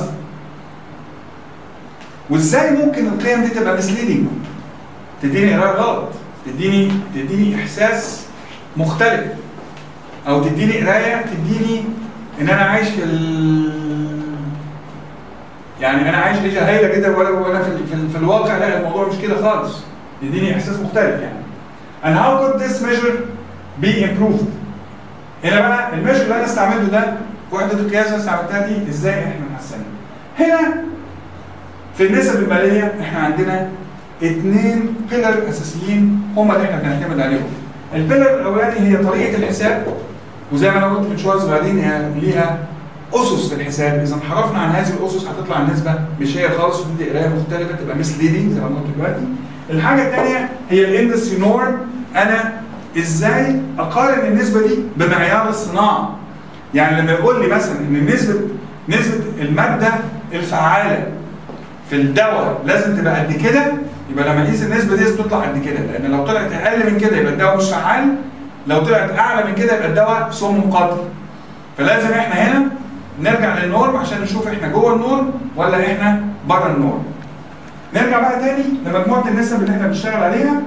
[SPEAKER 1] وازاي ممكن القيم دي تبقى مسليدنج تديني قرار غلط تديني تديني احساس مختلف او تديني قرايه تديني ان انا عايش في ال... يعني انا عايش عيشه هايله جدا ولا وانا في, في, في الواقع لا الموضوع مش كده خالص يديني احساس مختلف يعني and how could this measure be improved هنا بقى الميجر اللي انا استعملته ده وحده القياس اللي انا استعملتها دي ازاي احنا نحسنها هنا في النسب الماليه احنا عندنا اثنين بيلر اساسيين هم اللي احنا بنعتمد عليهم البيلر الاولاني هي طريقه الحساب وزي ما انا قلت من شويه صغيرين هي ليها اسس في الحساب اذا انحرفنا عن هذه الاسس هتطلع النسبه مش هي خالص وتدي قرايه مختلفه تبقى مسليدنج زي ما قلت دلوقتي الحاجه الثانيه هي الاندستري نورم انا ازاي اقارن النسبه دي بمعيار الصناعه يعني لما يقول لي مثلا ان نسبه نسبه الماده الفعاله في الدواء لازم تبقى قد كده يبقى لما اقيس النسبه دي لازم تطلع قد كده لان لو طلعت اقل من كده يبقى الدواء مش فعال لو طلعت اعلى من كده يبقى الدواء سم قاتل فلازم احنا هنا نرجع للنورم عشان نشوف احنا جوه النورم ولا احنا بره النورم نرجع بقى تاني لمجموعه النسب اللي احنا بنشتغل عليها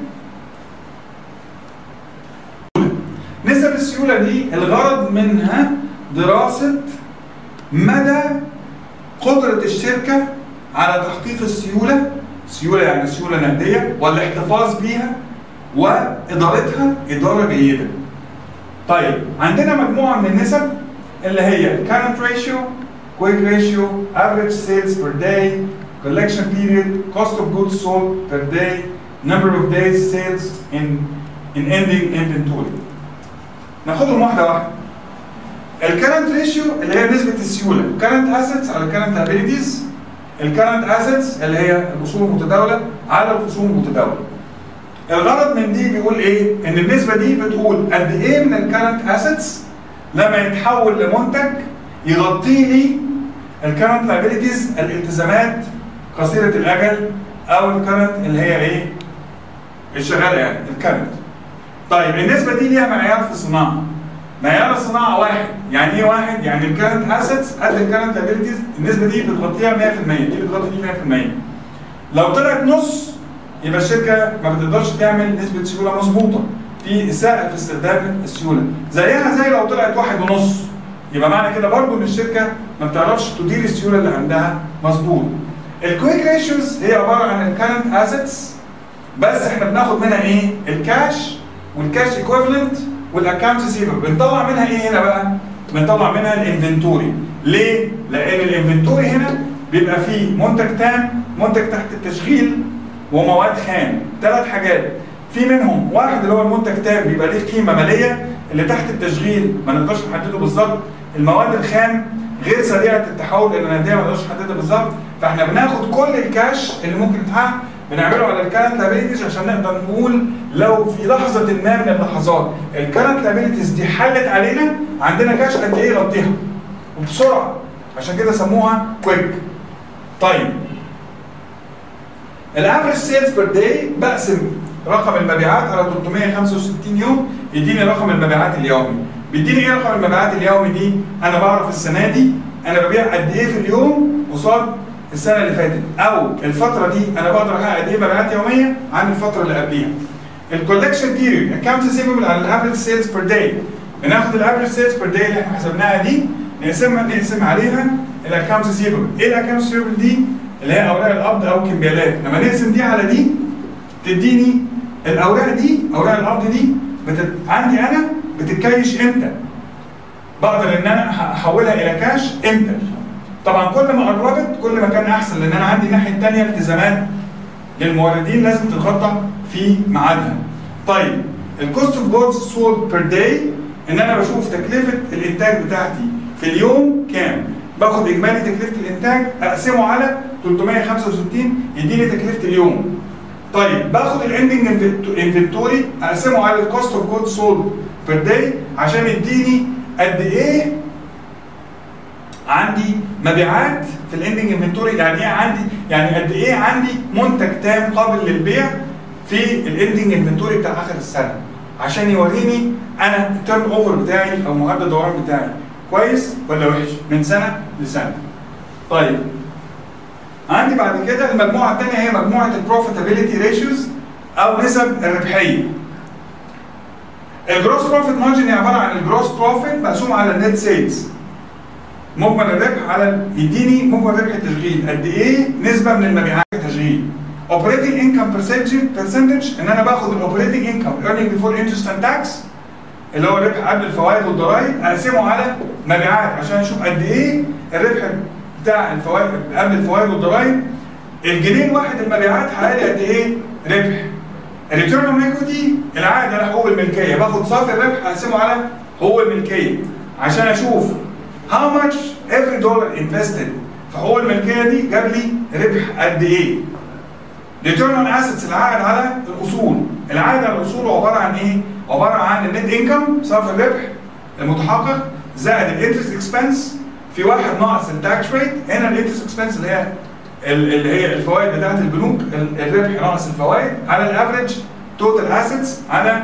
[SPEAKER 1] نسب السيوله دي الغرض منها دراسه مدى قدره الشركه على تحقيق السيوله سيوله يعني سيوله نقديه والاحتفاظ بيها وادارتها اداره جيده. طيب عندنا مجموعه من النسب اللي هي current ratio, quick ratio, average sales per day, collection period, cost of goods sold per day, number of days sales in in ending inventory. ناخدهم واحده واحده. الكرنت ريشيو اللي هي نسبه السيوله، current assets على current liabilities الكرنت اسيتس اللي هي الاصول المتداوله على الخصوم المتداوله. الغرض من دي بيقول ايه؟ ان النسبه دي بتقول قد ايه من الكرنت اسيتس لما يتحول لمنتج يغطي لي الكرنت لايبيليتيز الالتزامات قصيره الاجل او الكرنت اللي هي ايه؟ الشغاله يعني الكرنت. طيب النسبه دي ليها معيار في الصناعه. معيار الصناعه واحد، يعني ايه واحد؟ يعني الكرنت اسيتس قد الكرنت لايبيليتيز النسبه دي بتغطيها 100% دي بتغطي دي 100%. لو طلعت نص يبقى الشركه ما بتقدرش تعمل نسبه سيوله مظبوطه في اساءه في استخدام السيوله زيها زي لو طلعت واحد ونص يبقى معنى كده برضو ان الشركه ما بتعرفش تدير السيوله اللي عندها مظبوط الكويك ريشيوز هي عباره عن الكارنت اسيتس بس احنا بناخد منها ايه الكاش والكاش ايكويفالنت والاكونت ريسيفبل بنطلع منها ايه هنا بقى بنطلع منها الانفنتوري ليه لان الانفنتوري هنا بيبقى فيه منتج تام منتج تحت التشغيل ومواد خام ثلاث حاجات في منهم واحد اللي هو المنتج تام بيبقى ليه قيمه ماليه اللي تحت التشغيل ما نقدرش نحدده بالظبط المواد الخام غير سريعه التحول الى نقديه ما نقدرش نحددها بالظبط فاحنا بناخد كل الكاش اللي ممكن يتحقق بنعمله على الكارنت لابيلتيز عشان نقدر نقول لو في لحظه ما من اللحظات الكارنت لابيلتيز دي حلت علينا عندنا كاش قد ايه يغطيها وبسرعه عشان كده سموها كويك طيب الافريج سيلز بير داي بقسم رقم المبيعات على 365 يوم يديني رقم المبيعات اليومي بيديني ايه رقم المبيعات اليومي دي انا بعرف السنه دي انا ببيع قد ايه في اليوم قصاد السنه اللي فاتت او الفتره دي انا بقدر احقق قد ايه مبيعات يوميه عن الفتره اللي قبليها الكولكشن بيريود اكونت ريسيفبل على الافريج سيلز بير داي بناخد الافريج سيلز بير داي اللي احنا حسبناها دي نقسمها نقسم عليها الاكونت ريسيفبل ايه الاكونت ريسيفبل دي اللي هي اوراق القبض او كمبيالات لما نقسم دي على دي تديني الاوراق دي اوراق القبض دي بتت... عندي انا بتتكيش امتى بقدر ان انا احولها الى كاش امتى طبعا كل ما قربت كل ما كان احسن لان انا عندي الناحيه الثانيه التزامات للموردين لازم تتغطى في ميعادها طيب الكوست اوف جودز سولد بير داي ان انا بشوف تكلفه الانتاج بتاعتي في اليوم كام باخد اجمالي تكلفه الانتاج اقسمه على 365 يديني تكلفه اليوم طيب باخد الاندنج انفنتوري اقسمه على الكوست اوف جود سولد بير داي عشان يديني قد ايه عندي مبيعات في الاندنج انفنتوري يعني ايه عندي يعني قد ايه عندي منتج تام قابل للبيع في الاندنج انفنتوري بتاع اخر السنه عشان يوريني انا التيرن اوفر بتاعي او معدل الدوران بتاعي كويس ولا وحش من سنه لسنه طيب عندي بعد كده المجموعه الثانيه هي مجموعه البروفيتابيلتي ريشيوز او نسب الربحيه الجروس بروفيت مارجن هي عباره عن الجروس بروفيت مقسوم على النت سيلز مجمل الربح على يديني مجمل ربح التشغيل قد ايه نسبه من المبيعات التشغيل اوبريتنج انكم برسنتج ان انا باخد الاوبريتنج انكم earning before interest and tax اللي هو الربح قبل الفوائد والضرائب اقسمه على مبيعات عشان اشوف قد ايه الربح بتاع الفوائد قبل الفوائد والضرائب الجنيه الواحد المبيعات حوالي قد ايه ربح الريتيرن اون ايكوتي العائد على حقوق الملكيه باخد صافي الربح اقسمه على حقوق الملكيه عشان اشوف how much every dollar invested في حقوق الملكيه دي جاب لي ربح قد ايه return on assets العائد على الاصول العائد على الاصول عباره عن ايه عباره عن النت انكم صافي الربح المتحقق زائد الانترست اكسبنس في واحد ناقص التاكس ريت هنا الانترست اكسبنس اللي هي اللي هي الفوائد بتاعت البنوك الربح ناقص الفوائد على الافريج توتال اسيتس على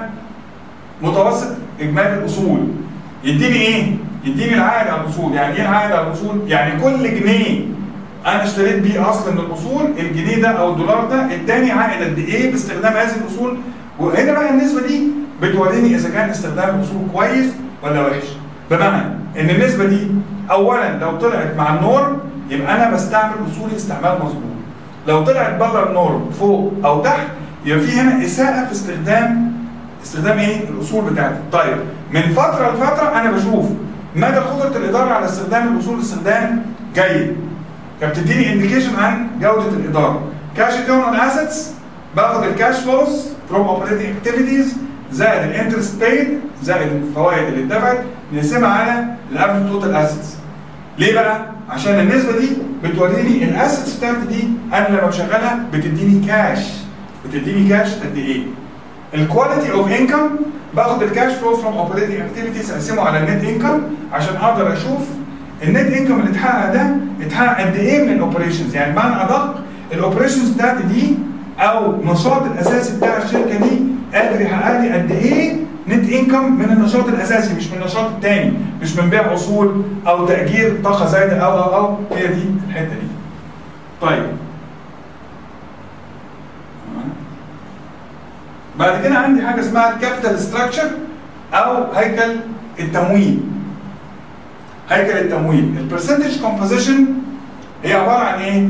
[SPEAKER 1] متوسط اجمالي الاصول يديني ايه؟ يديني العائد على الاصول يعني ايه العائد على الاصول؟ يعني كل جنيه انا اشتريت بيه اصل من الاصول الجنيه ده او الدولار ده اداني عائد قد ايه باستخدام هذه الاصول وهنا بقى النسبه دي بتوريني اذا كان استخدام الاصول كويس ولا وحش بمعنى ان النسبه دي اولا لو طلعت مع النورم يبقى انا بستعمل اصولي استعمال مظبوط لو طلعت بره النورم فوق او تحت يبقى في هنا اساءه في استخدام استخدام ايه الاصول بتاعتي طيب من فتره لفتره انا بشوف مدى قدره الاداره على استخدام الاصول استخدام جيد فبتديني انديكيشن عن جوده الاداره كاش ريتيرن اون اسيتس باخد الكاش فلوز فروم اوبريتنج اكتيفيتيز زائد الانترست بيد زائد الفوائد اللي اتدفعت نقسمها على الافريج توتال اسيتس ليه بقى؟ عشان النسبه دي بتوريني الاسيتس بتاعتي دي انا لما بشغلها بتديني كاش بتديني كاش قد ايه؟ الكواليتي اوف انكم باخد الكاش فلو فروم اوبريتنج اكتيفيتيز اقسمه على النت انكم عشان اقدر اشوف النت انكم اللي اتحقق ده اتحقق قد ايه من الاوبريشنز يعني بمعنى ادق الاوبريشنز بتاعتي دي او النشاط الاساسي بتاع الشركه دي قادر يحقق لي قد ايه نت انكم من النشاط الاساسي مش من النشاط الثاني مش من بيع اصول او تاجير طاقه زايده او او او هي دي الحته دي. طيب بعد كده عندي حاجه اسمها الكابيتال ستراكشر او هيكل التمويل هيكل التمويل البرسنتج كومبوزيشن هي عباره عن ايه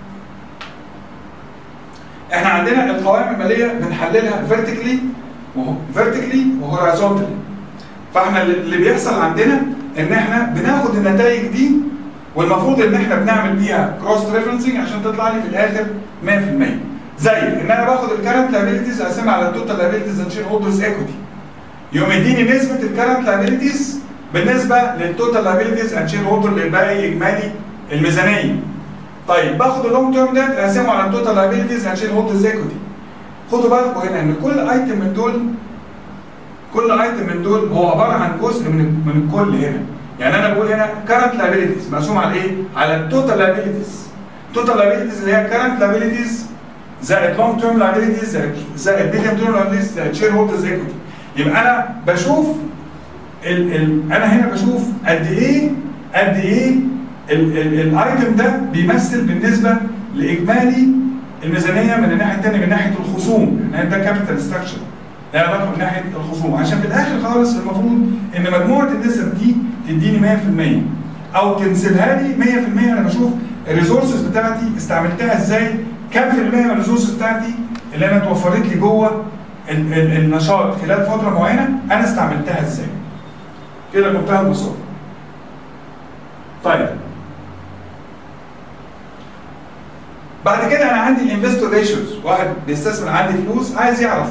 [SPEAKER 1] احنا عندنا القوائم الماليه بنحللها فيرتيكلي فيرتيكلي وهوريزونتالي فاحنا اللي بيحصل عندنا ان احنا بناخد النتائج دي والمفروض ان احنا بنعمل بيها كروس ريفرنسنج عشان تطلع لي في الاخر 100% زي ان انا باخد الكرنت لايبيلتيز اقسمها على التوتال لايبيلتيز اند شير هولدرز ايكويتي يقوم يديني نسبه الكرنت لايبيلتيز بالنسبه للتوتال لايبيلتيز اند شير هولدر للباقي اجمالي الميزانيه طيب باخد اللونج تيرم ديت اقسمه على التوتال لايبيلتيز اند شير هولدرز ايكويتي خدوا بالكم هنا ان كل ايتم من دول كل ايتم من دول هو عباره عن جزء من من الكل هنا يعني انا بقول هنا كرنت لايبيلتيز مقسوم على ايه؟ على التوتال لايبيلتيز التوتال لايبيلتيز اللي هي كرنت لايبيلتيز زائد لونج تيرم لايبيلتيز زائد زائد ميديم تيرم لايبيلتيز زائد شير هولدرز ايكويتي يبقى انا بشوف ال ال انا هنا بشوف قد ايه قد ايه الايتم ده بيمثل بالنسبه لاجمالي الميزانيه من الناحيه الثانيه من ناحيه الخصوم لان ده كابيتال ستراكشر ده علاقه من ناحيه الخصوم عشان في الاخر خالص المفروض ان مجموعه النسب دي تديني 100% او تنسبها لي 100% انا بشوف الريسورسز بتاعتي استعملتها ازاي كام في المية من الريسورسز بتاعتي اللي انا اتوفرت لي جوه ال ال النشاط خلال فتره معينه انا استعملتها ازاي كده بمنتهى البساطه طيب بعد كده انا عندي الانفستور ريشيوز واحد بيستثمر عندي فلوس عايز يعرف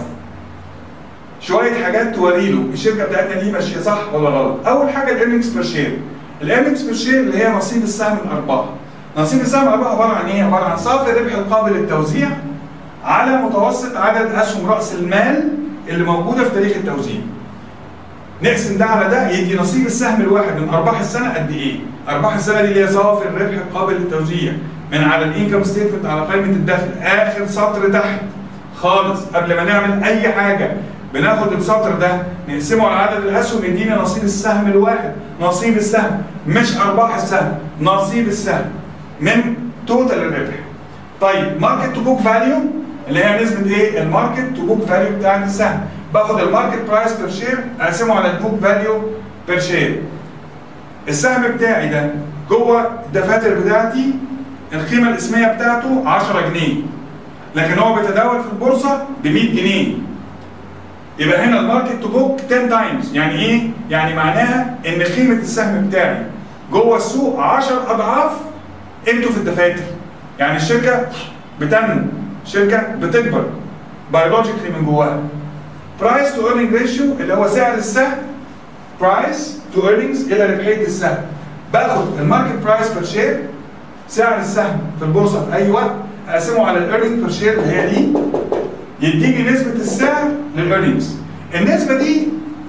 [SPEAKER 1] شويه حاجات توري له الشركه بتاعتنا دي ماشيه صح ولا غلط اول حاجه الايرنكس بير شير الايرنكس بير شير اللي هي نصيب السهم من الارباح نصيب السهم من الارباح عباره عن ايه عباره عن صافي الربح القابل للتوزيع على متوسط عدد اسهم راس المال اللي موجوده في تاريخ التوزيع نقسم ده على ده يدي نصيب السهم الواحد من ارباح السنه قد ايه ارباح السنه دي اللي هي صافي الربح القابل للتوزيع من على الانكم ستيتمنت على قائمه الدخل اخر سطر تحت خالص قبل ما نعمل اي حاجه بناخد السطر ده نقسمه على عدد الاسهم يدينا نصيب السهم الواحد نصيب السهم مش ارباح السهم نصيب السهم من توتال الربح طيب ماركت تو بوك فاليو اللي هي نسبه ايه الماركت تو بوك فاليو بتاعت السهم باخد الماركت برايس بير شير اقسمه على البوك فاليو بير شير السهم بتاعي ده جوه الدفاتر بتاعتي القيمه الاسميه بتاعته 10 جنيه لكن هو بيتداول في البورصه ب 100 جنيه يبقى هنا الماركت تو بوك 10 تايمز يعني ايه؟ يعني معناها ان قيمه السهم بتاعي جوه السوق 10 اضعاف قيمته في الدفاتر يعني الشركه بتنمو شركه بتكبر بيولوجيكلي من جواها برايس تو ايرنينج ريشيو اللي هو سعر السهم برايس تو ايرنينجز الى ربحيه السهم باخد الماركت برايس بير شير سعر السهم في البورصه في اي وقت اقسمه على الايرنينج بير شير اللي هي دي يديني نسبه السعر للايرنينجز النسبه دي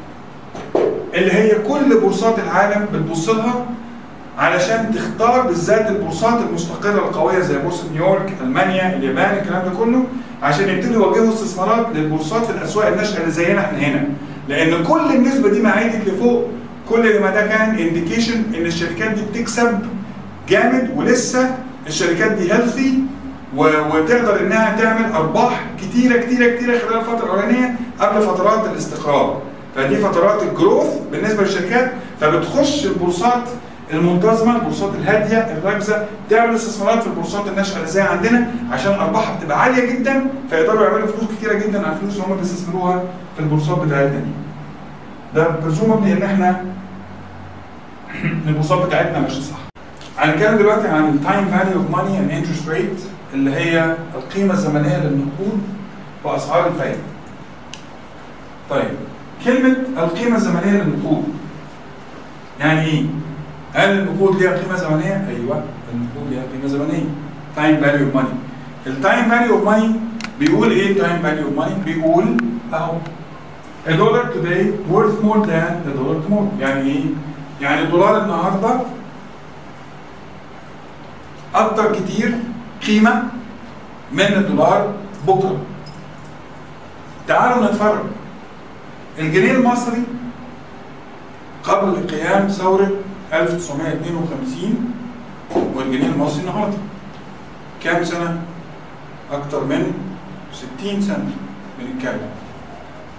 [SPEAKER 1] اللي هي كل بورصات العالم بتبص لها علشان تختار بالذات البورصات المستقره القويه زي بورصه نيويورك، المانيا، اليابان، الكلام ده كله عشان يبتدوا يوجهوا استثمارات للبورصات في الاسواق الناشئه اللي زينا احنا هنا. لان كل النسبه دي ما عادت لفوق كل ما ده كان انديكيشن ان الشركات دي بتكسب جامد ولسه الشركات دي هيلثي وتقدر انها تعمل ارباح كتيره كتيره كتيره خلال الفتره الاولانيه قبل فترات الاستقرار. فدي فترات الجروث بالنسبه للشركات فبتخش البورصات المنتظمه البورصات الهاديه الراكزه تعمل استثمارات في البورصات الناشئه اللي زي عندنا عشان ارباحها بتبقى عاليه جدا فيقدروا يعملوا فلوس كتيره جدا على الفلوس اللي هم بيستثمروها في البورصات بتاعتنا دي. ده برزومبلي ان احنا البورصات بتاعتنا ماشيه صح. هنتكلم دلوقتي عن التايم فاليو اوف ماني اند انترست ريت اللي هي القيمه الزمنيه للنقود واسعار الفائده. طيب كلمه القيمه الزمنيه للنقود يعني ايه؟ هل النقود ليها قيمه زمنيه؟ ايوه النقود ليها قيمه زمنيه. تايم فاليو اوف ماني. التايم فاليو اوف ماني بيقول ايه التايم فاليو اوف ماني؟ بيقول اهو A dollar today worth more than a dollar tomorrow. يعني ايه؟ يعني الدولار النهارده اكتر كتير قيمه من الدولار بكره. تعالوا نتفرج. الجنيه المصري قبل قيام ثورة 1952 والجنيه المصري النهارده كام سنة؟ أكتر من 60 سنة بنتكلم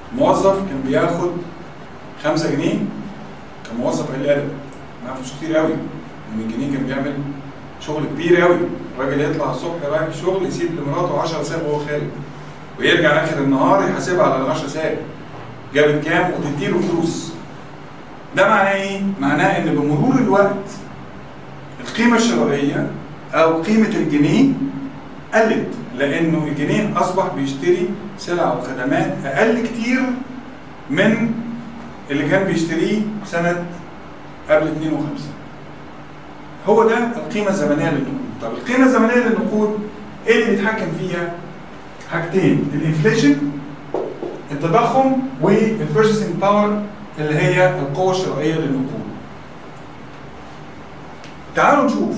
[SPEAKER 1] موظف كان بياخد 5 جنيه كموظف قليل ادب معاه فلوس كتير قوي يعني الجنيه كان بيعمل شغل كبير قوي الراجل يطلع الصبح رايح الشغل يسيب لمراته 10 ساعات وهو خارج ويرجع اخر النهار يحاسبها على ال 10 ساعات جابت كام وتديله فلوس ده معناه ايه؟ معناه ان بمرور الوقت القيمه الشرائيه او قيمه الجنيه قلت لانه الجنيه اصبح بيشتري سلع وخدمات اقل كتير من اللي كان بيشتريه سنه قبل 52 هو ده القيمه الزمنيه للنقود طب القيمه الزمنيه للنقود ايه اللي بيتحكم فيها حاجتين الانفليشن التضخم والبيرشيسنج باور اللي هي القوه الشرائيه للنقود تعالوا نشوف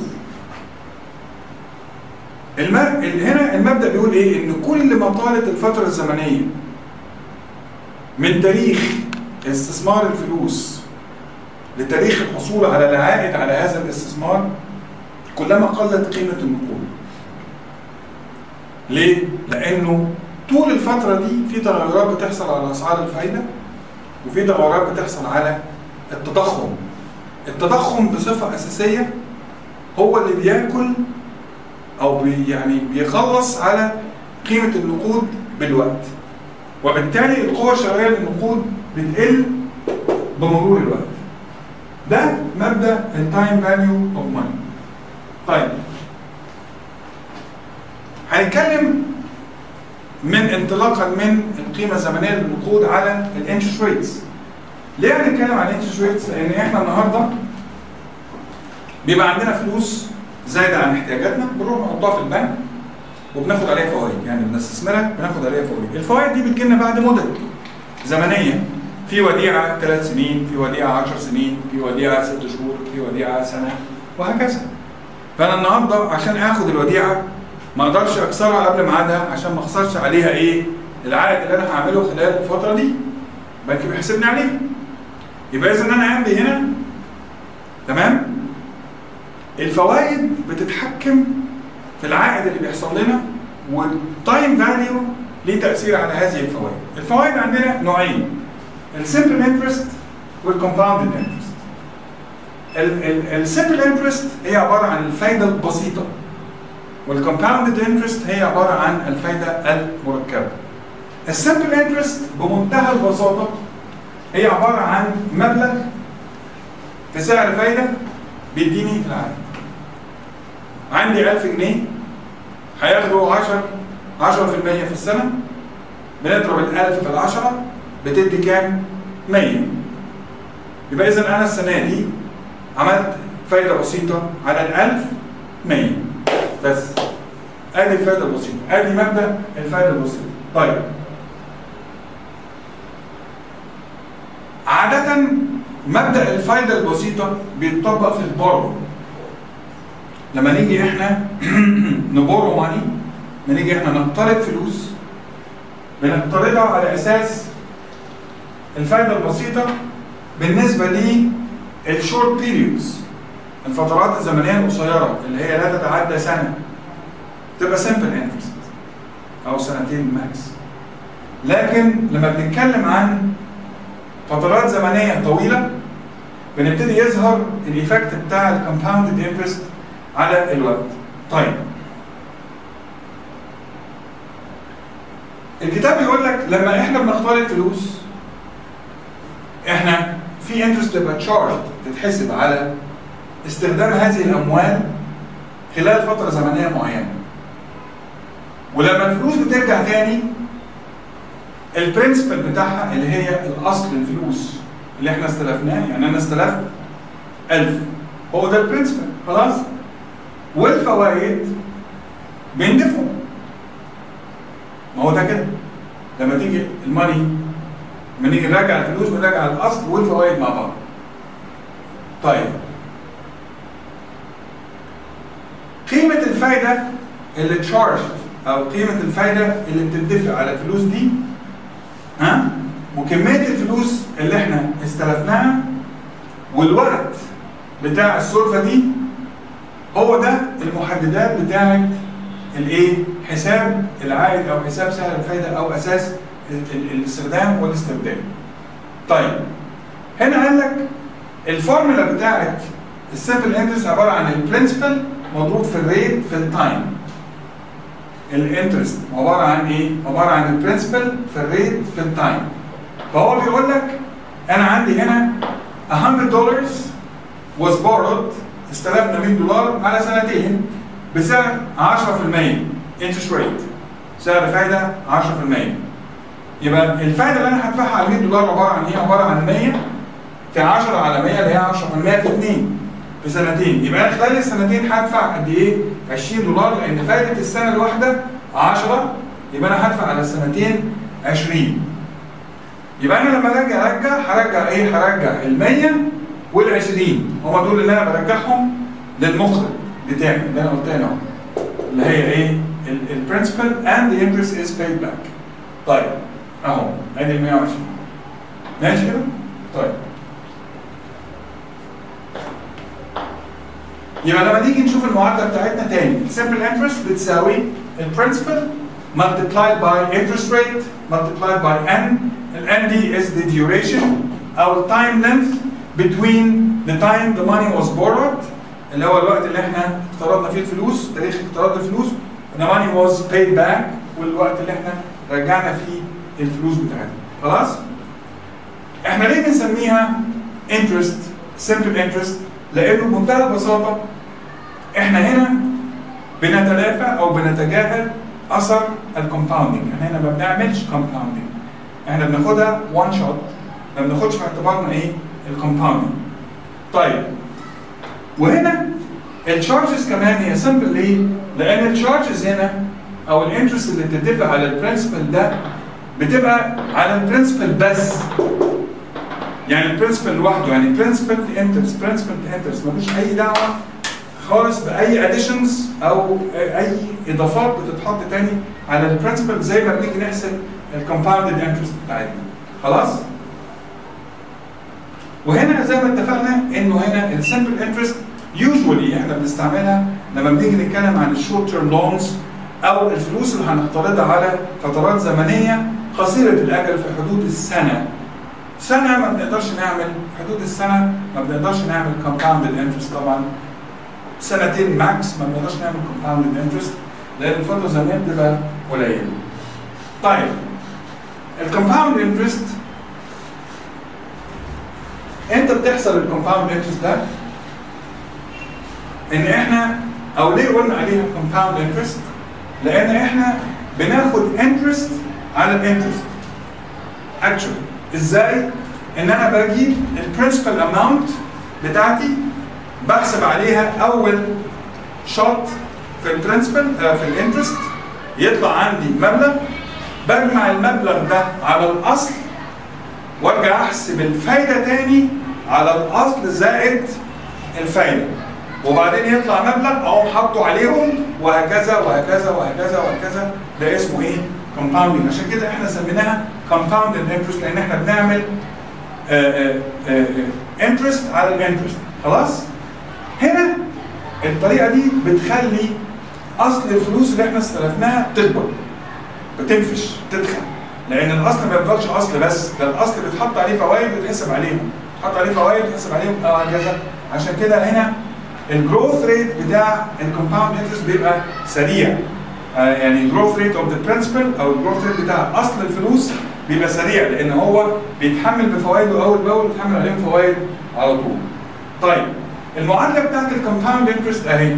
[SPEAKER 1] الم... هنا المبدا بيقول ايه ان كل ما طالت الفتره الزمنيه من تاريخ استثمار الفلوس لتاريخ الحصول على العائد على هذا الاستثمار كلما قلت قيمه النقود ليه لانه طول الفتره دي في تغيرات بتحصل على اسعار الفايده وفي تغيرات بتحصل على التضخم التضخم بصفه اساسيه هو اللي بياكل او بي يعني بيخلص على قيمه النقود بالوقت وبالتالي القوه الشرائيه للنقود بتقل بمرور الوقت ده مبدا التايم فاليو اوف ماني طيب هنتكلم من انطلاقا من القيمه الزمنيه للنقود على الانترست ريتس ليه هنتكلم عن الانترست ريتس لان احنا النهارده بيبقى عندنا فلوس زايده عن احتياجاتنا بنروح نحطها في البنك وبناخد عليها فوائد يعني بنستثمرها بناخد عليها فوائد الفوائد دي بتجيلنا بعد مدد زمنيه في وديعه ثلاث سنين في وديعه 10 سنين في وديعه ست شهور في وديعه سنه وهكذا فانا النهارده عشان اخد الوديعه ما اقدرش اكسرها قبل ميعادها عشان ما اخسرش عليها ايه العائد اللي انا هعمله خلال الفتره دي البنك بيحاسبني عليه يبقى اذا انا عندي هنا تمام الفوائد بتتحكم في العائد اللي بيحصل لنا والتايم فاليو ليه تاثير على هذه الفوائد الفوائد عندنا نوعين السمبل انترست والكومباوندد انترست السمبل انترست هي عباره عن الفايده البسيطه والكومباوندد انترست هي عباره عن الفايده المركبه السمبل انترست بمنتهى البساطه هي عباره عن مبلغ في سعر فايده بيديني العائد عندي 1000 جنيه هياخدوا 10 10% في السنه بنضرب ال 1000 في ال 10 بتدي كام؟ 100 يبقى اذا انا السنه دي عملت فايده بسيطه على ال 1000 100 بس ادي الفايده البسيطه ادي مبدا الفايده البسيطه طيب عادة مبدأ الفايدة البسيطة بيتطبق في البورو لما نيجي احنا نبورو ماني لما نيجي احنا نقترض فلوس بنقترضها على اساس الفايدة البسيطة بالنسبة للشورت بيريودز الفترات الزمنية القصيرة اللي هي لا تتعدى سنة تبقى سمبل انترست أو سنتين ماكس لكن لما بنتكلم عن فترات زمنية طويلة بنبتدي يظهر الايفكت بتاع الكومباوندد انترست على الوقت. طيب الكتاب بيقول لك لما احنا بنختار الفلوس احنا في انترست تبقى تشارج تتحسب على استخدام هذه الاموال خلال فتره زمنيه معينه. ولما الفلوس بترجع تاني البرنسبل بتاعها اللي هي الاصل الفلوس اللي احنا استلفناه يعني انا استلفت 1000 هو ده البرنسبل خلاص والفوائد بيندفعوا ما هو ده كده لما تيجي الماني لما نيجي نراجع الفلوس بنراجع الاصل والفوائد مع بعض طيب قيمة الفايدة اللي تشارج أو قيمة الفايدة اللي بتدفع على الفلوس دي ها وكميه الفلوس اللي احنا استلفناها والوقت بتاع السلفه دي هو ده المحددات بتاعه الايه حساب العائد او حساب سعر الفايده او اساس ال- ال- الاستخدام والاستخدام طيب هنا قال لك الفورمولا بتاعت السمبل انترست عباره عن البرنسبل مضروب في الريت في التايم الانترست عباره عن ايه؟ عباره عن البرنسبل في الريت في التايم فهو بيقول لك انا عندي هنا 100 دولار was borrowed استلفنا 100 دولار على سنتين بسعر 10% interest rate سعر فايده 10% يبقى الفايده اللي انا هدفعها على 100 دولار عباره عن ايه؟ عباره عن 100 في 10 على 100 اللي هي 10% في 2 في سنتين يبقى انا خلال السنتين هدفع قد ايه؟ 20 دولار لان فائده السنه الواحده 10 يبقى انا هدفع على السنتين 20 يبقى انا لما اجي ارجع هرجع ايه؟ هرجع ال 100 وال 20 هم دول اللي انا برجعهم للمخرج بتاعي اللي انا قلتها اهو اللي هي ايه؟ البرنسبل اند ذا انترست از paid باك طيب اهو ادي ال 120 ماشي كده؟ طيب يبقى لما نيجي نشوف المعادله بتاعتنا تاني السمبل انترست بتساوي البرنسبل multiplied by interest rate multiplied by n ال n دي is the duration او time length between the time the money was borrowed اللي هو الوقت اللي احنا اقترضنا فيه الفلوس تاريخ اقتراض الفلوس the money was paid back والوقت اللي احنا رجعنا فيه الفلوس بتاعتنا خلاص احنا ليه بنسميها interest simple interest لانه بمنتهى البساطه احنا هنا بنتلافى او بنتجاهل اثر الكومباوندنج احنا هنا ما بنعملش كومباوندنج احنا بناخدها وان شوت ما بناخدش في اعتبارنا ايه الكومباوندنج طيب وهنا التشارجز كمان هي سمبل ليه؟ لان التشارجز هنا او الانترست اللي بتدفع على البرنسبل ده بتبقى على البرنسبل بس يعني البرنسبل لوحده يعني برنسبل في انترست برنسبل في انترست ملوش اي دعوه خالص باي اديشنز او اي اضافات بتتحط تاني على البرنسبل زي ما بنيجي نحسب الكومباوندد انترست بتاعتنا خلاص وهنا زي ما اتفقنا انه هنا السمبل انترست يوجوالي احنا بنستعملها لما بنيجي نتكلم عن الشورت تيرم لونز او الفلوس اللي هنقترضها على فترات زمنيه قصيره الاجل في حدود السنه سنه ما بنقدرش نعمل حدود السنه ما بنقدرش نعمل كومباوندد انترست طبعا سنتين ماكس ما بنقدرش نعمل كومباوندد انترست لان الفتره الزمنيه بتبقى قليله. طيب الكومباوند انترست امتى بتحصل الكومباوند انترست ده؟ ان احنا او ليه قلنا عليها كومباوند انترست؟ لان احنا بناخد انترست على الانترست. اكشولي ازاي؟ ان انا بجيب البرنسبل اماونت بتاعتي بحسب عليها اول شوت في البرنسبل في الانترست يطلع عندي مبلغ بجمع المبلغ ده على الاصل وارجع احسب الفايده تاني على الاصل زائد الفايده وبعدين يطلع مبلغ اقوم حاطه عليهم وهكذا وهكذا وهكذا وهكذا ده اسمه ايه؟ كومباوندنج عشان كده احنا سميناها كومباوندد انترست لان احنا بنعمل انترست على الانترست خلاص؟ هنا الطريقه دي بتخلي اصل الفلوس اللي احنا استلفناها تكبر بتنفش تدخل لان الاصل ما بيفضلش اصل بس ده الاصل بيتحط عليه فوائد ويتحسب عليهم تحط عليه فوائد ويتحسب عليهم او هكذا عشان كده هنا الجروث ريت بتاع الكومباوند انترست بيبقى سريع آه يعني الجروث ريت اوف ذا برنسبل او الجروث ريت بتاع اصل الفلوس بيبقى سريع لان هو بيتحمل بفوائده اول باول بيتحمل عليهم فوائد على طول. طيب المعادله بتاعت الكومباوند انترست اهي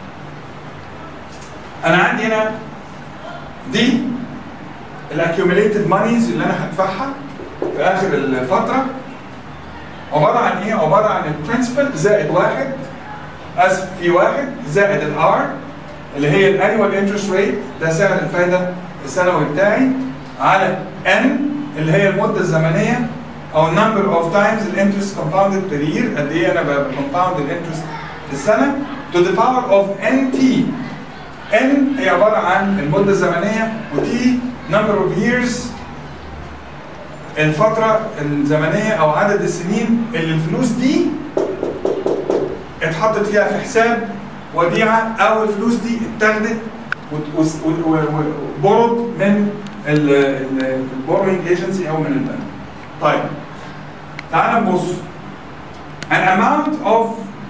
[SPEAKER 1] انا عندي هنا دي الاكيوميليتد مانيز اللي انا هدفعها في اخر الفتره عباره عن ايه؟ عباره عن البرنسبل زائد واحد اسف في واحد زائد الار اللي هي الانيوال انترست ريت ده سعر الفايده السنوي بتاعي على ان اللي هي المده الزمنيه او number of times الانترست compounded per year قد ايه انا بكومباوند الانترست في السنه to the power of nt n هي عباره عن المده الزمنيه وt number of years الفتره الزمنيه او عدد السنين اللي الفلوس دي اتحطت فيها في حساب وديعه او الفلوس دي اتاخدت وبرد من البوروينج ايجنسي او من البنك طيب تعال نبص an amount of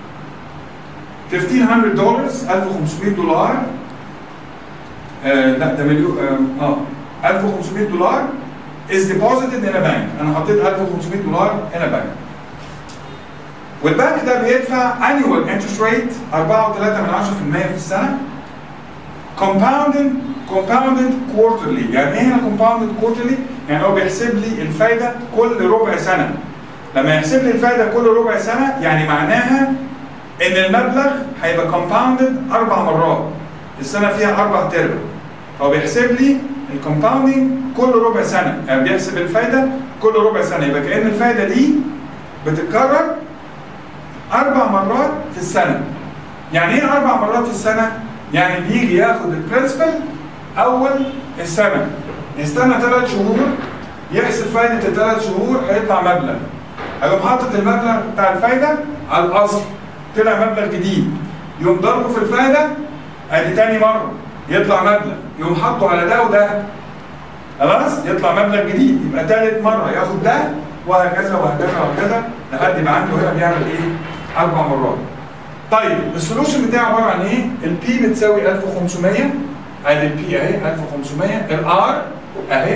[SPEAKER 1] 1500 دولار 1500 دولار آه لا ده مليون اه 1500 دولار is deposited in a bank انا حطيت 1500 دولار in a bank والبنك ده بيدفع annual interest rate 4.3% في السنه compounded compounded quarterly يعني ايه هنا compounded quarterly؟ يعني هو بيحسب لي الفايده كل ربع سنه لما يحسب لي الفايده كل ربع سنه يعني معناها ان المبلغ هيبقى compounded اربع مرات السنه فيها اربع تربع فهو بيحسب لي الكومباوندنج كل ربع سنه يعني بيحسب الفايده كل ربع سنه يبقى كان الفايده دي بتتكرر اربع مرات في السنه يعني ايه اربع مرات في السنه يعني بيجي ياخد البرنسبل اول السنه يستنى ثلاث شهور يحسب فايده الثلاث شهور هيطلع مبلغ هيقوم حاطط المبلغ بتاع الفايده على الاصل طلع مبلغ جديد يقوم ضربه في الفايده ادي تاني مره يطلع مبلغ يقوم حاطه على ده وده خلاص يطلع مبلغ جديد يبقى ثالث مره ياخد ده وهكذا وهكذا وهكذا لحد يبقى عنده هنا بيعمل ايه؟ اربع مرات. طيب السولوشن بتاعه عباره عن ايه؟ البي بتساوي 1500 ادي البي اهي 1500 الار اهي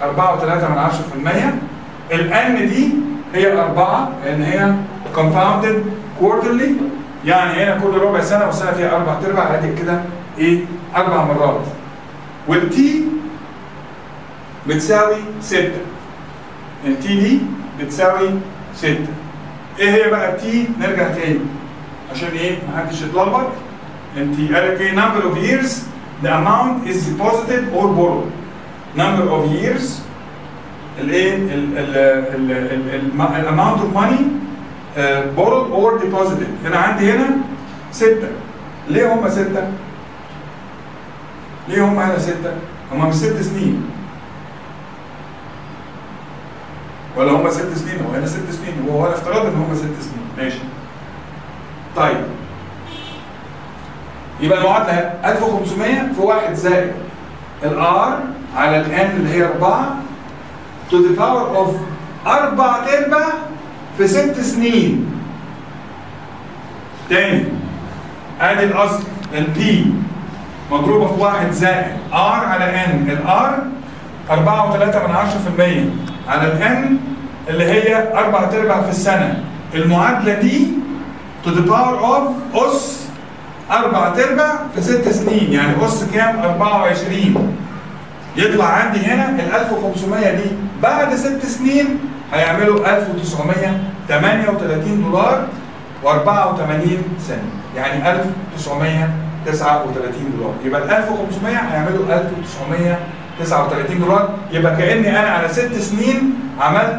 [SPEAKER 1] 4.3% الان دي هي 4 لان هي كومباوندد كوارترلي يعني هنا كل ربع سنه والسنه فيها اربع ارباع ادي كده ايه؟ اربع مرات. والتي بتساوي 6 التي دي بتساوي 6 ايه هي بقى التي نرجع تاني عشان ايه محدش يتلخبط انت قالت ايه number of years the amount is deposited or borrowed number of years الايه ال ال ال ال ال amount of money uh, borrowed or deposited هنا عندي هنا 6 ليه هم 6 ليه هم هنا 6 هم مش 6 سنين ولا هم ست سنين هو هنا ست سنين هو هو افترض ان هم ست سنين ماشي طيب يبقى المعادله 1500 في 1 زائد الار على الان اللي هي 4 to the power of 4 ارباع في 6 سنين تاني ادي الاصل البي مضروبه في 1 زائد ار على ان الار 4.3% على الان اللي هي اربع ارباع في السنه المعادله دي to the power of اس اربع ارباع في ست سنين يعني اس كام 24 يطلع عندي هنا ال 1500 دي بعد ست سنين هيعملوا 1938 دولار و84 سنت يعني 1939 دولار يبقى ال 1500 هيعملوا 1939 دولار يبقى كاني انا على ست سنين عملت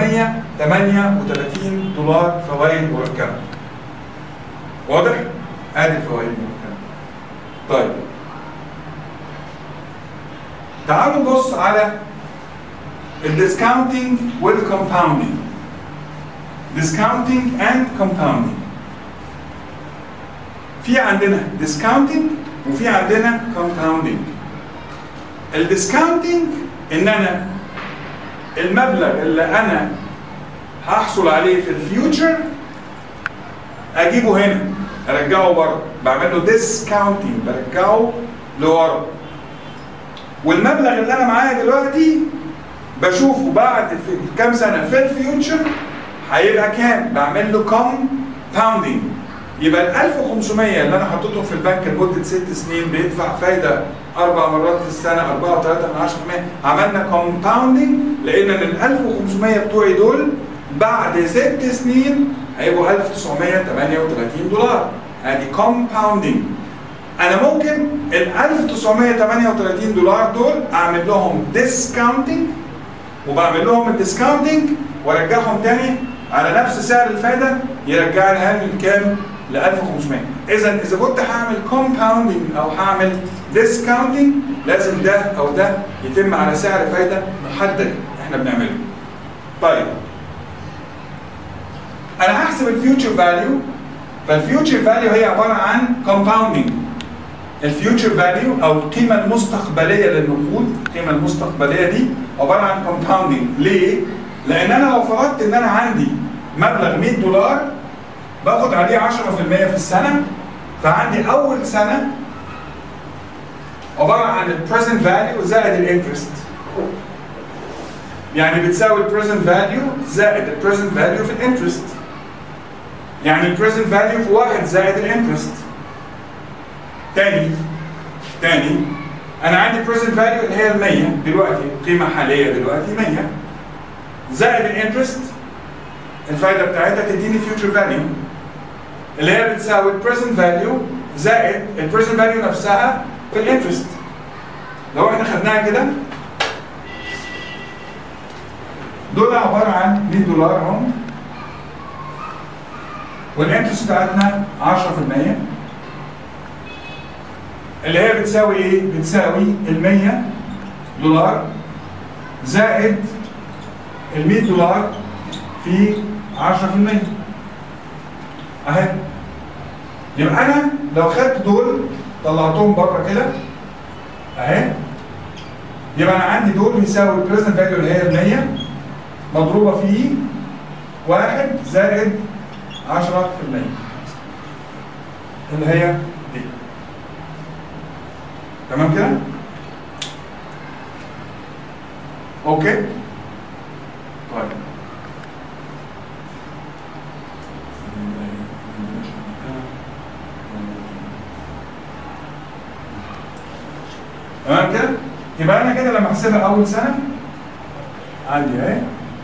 [SPEAKER 1] 438 دولار فوائد مركبه. واضح؟ ادي الفوائد المركبه. طيب تعالوا نبص على الديسكاونتنج والكومباوندنج. discounting and compounding. في عندنا discounting وفي عندنا compounding. الديسكاونتنج ان انا المبلغ اللي انا هحصل عليه في الفيوتشر اجيبه هنا ارجعه بره بعمل له ديسكاونتنج برجعه لورا والمبلغ اللي انا معايا دلوقتي بشوفه بعد في كام سنه في الفيوتشر هيبقى كام بعمل له كومباوندنج يبقى ال 1500 اللي انا حطيتهم في البنك لمده ست سنين بيدفع فايده اربع مرات في السنه 4.3% عملنا كومباوندنج لقينا ان ال 1500 بتوعي دول بعد ست سنين هيبقوا 1938 دولار ادي كومباوندنج انا ممكن ال 1938 دولار دول اعمل لهم ديسكاونتنج وبعمل لهم الديسكاونتنج وارجعهم تاني على نفس سعر الفايده يرجع لها لي كام؟ ل 1500 اذا اذا كنت هعمل كومباوندنج او هعمل ديسكاونتنج لازم ده او ده يتم على سعر فايده محدد احنا بنعمله. طيب انا هحسب الفيوتشر فاليو فالفيوتشر فاليو هي عباره عن كومباوندنج الفيوتشر فاليو او القيمه المستقبليه للنقود القيمه المستقبليه دي عباره عن كومباوندنج ليه؟ لان انا لو فرضت ان انا عندي مبلغ 100 دولار باخد عليه 10% في السنه فعندي اول سنه عباره عن البريزنت فاليو زائد الانترست يعني بتساوي البريزنت فاليو زائد البريزنت فاليو في الانترست يعني البريزنت فاليو في واحد زائد الانترست تاني تاني انا عندي بريزنت فاليو اللي هي ال 100 دلوقتي قيمه حاليه دلوقتي 100 زائد الانترست الفايده بتاعتها تديني فيوتشر فاليو اللي هي بتساوي البريزنت فاليو زائد البريزنت فاليو نفسها في الانترست لو احنا خدناها كده دول عباره عن 100 دولار هم والانترست بتاعتنا 10% اللي هي بتساوي ايه؟ بتساوي ال 100 دولار زائد ال 100 دولار في 10% اهي يبقى انا لو خدت دول طلعتهم بره كده اهي يبقى انا عندي دول يساوي البريزنت فاليو اللي هي ال 100 مضروبه في واحد زائد 10% اللي هي دي تمام كده؟ اوكي؟ طيب تمام كده؟ يبقى انا كده لما احسبها اول سنه عندي اهي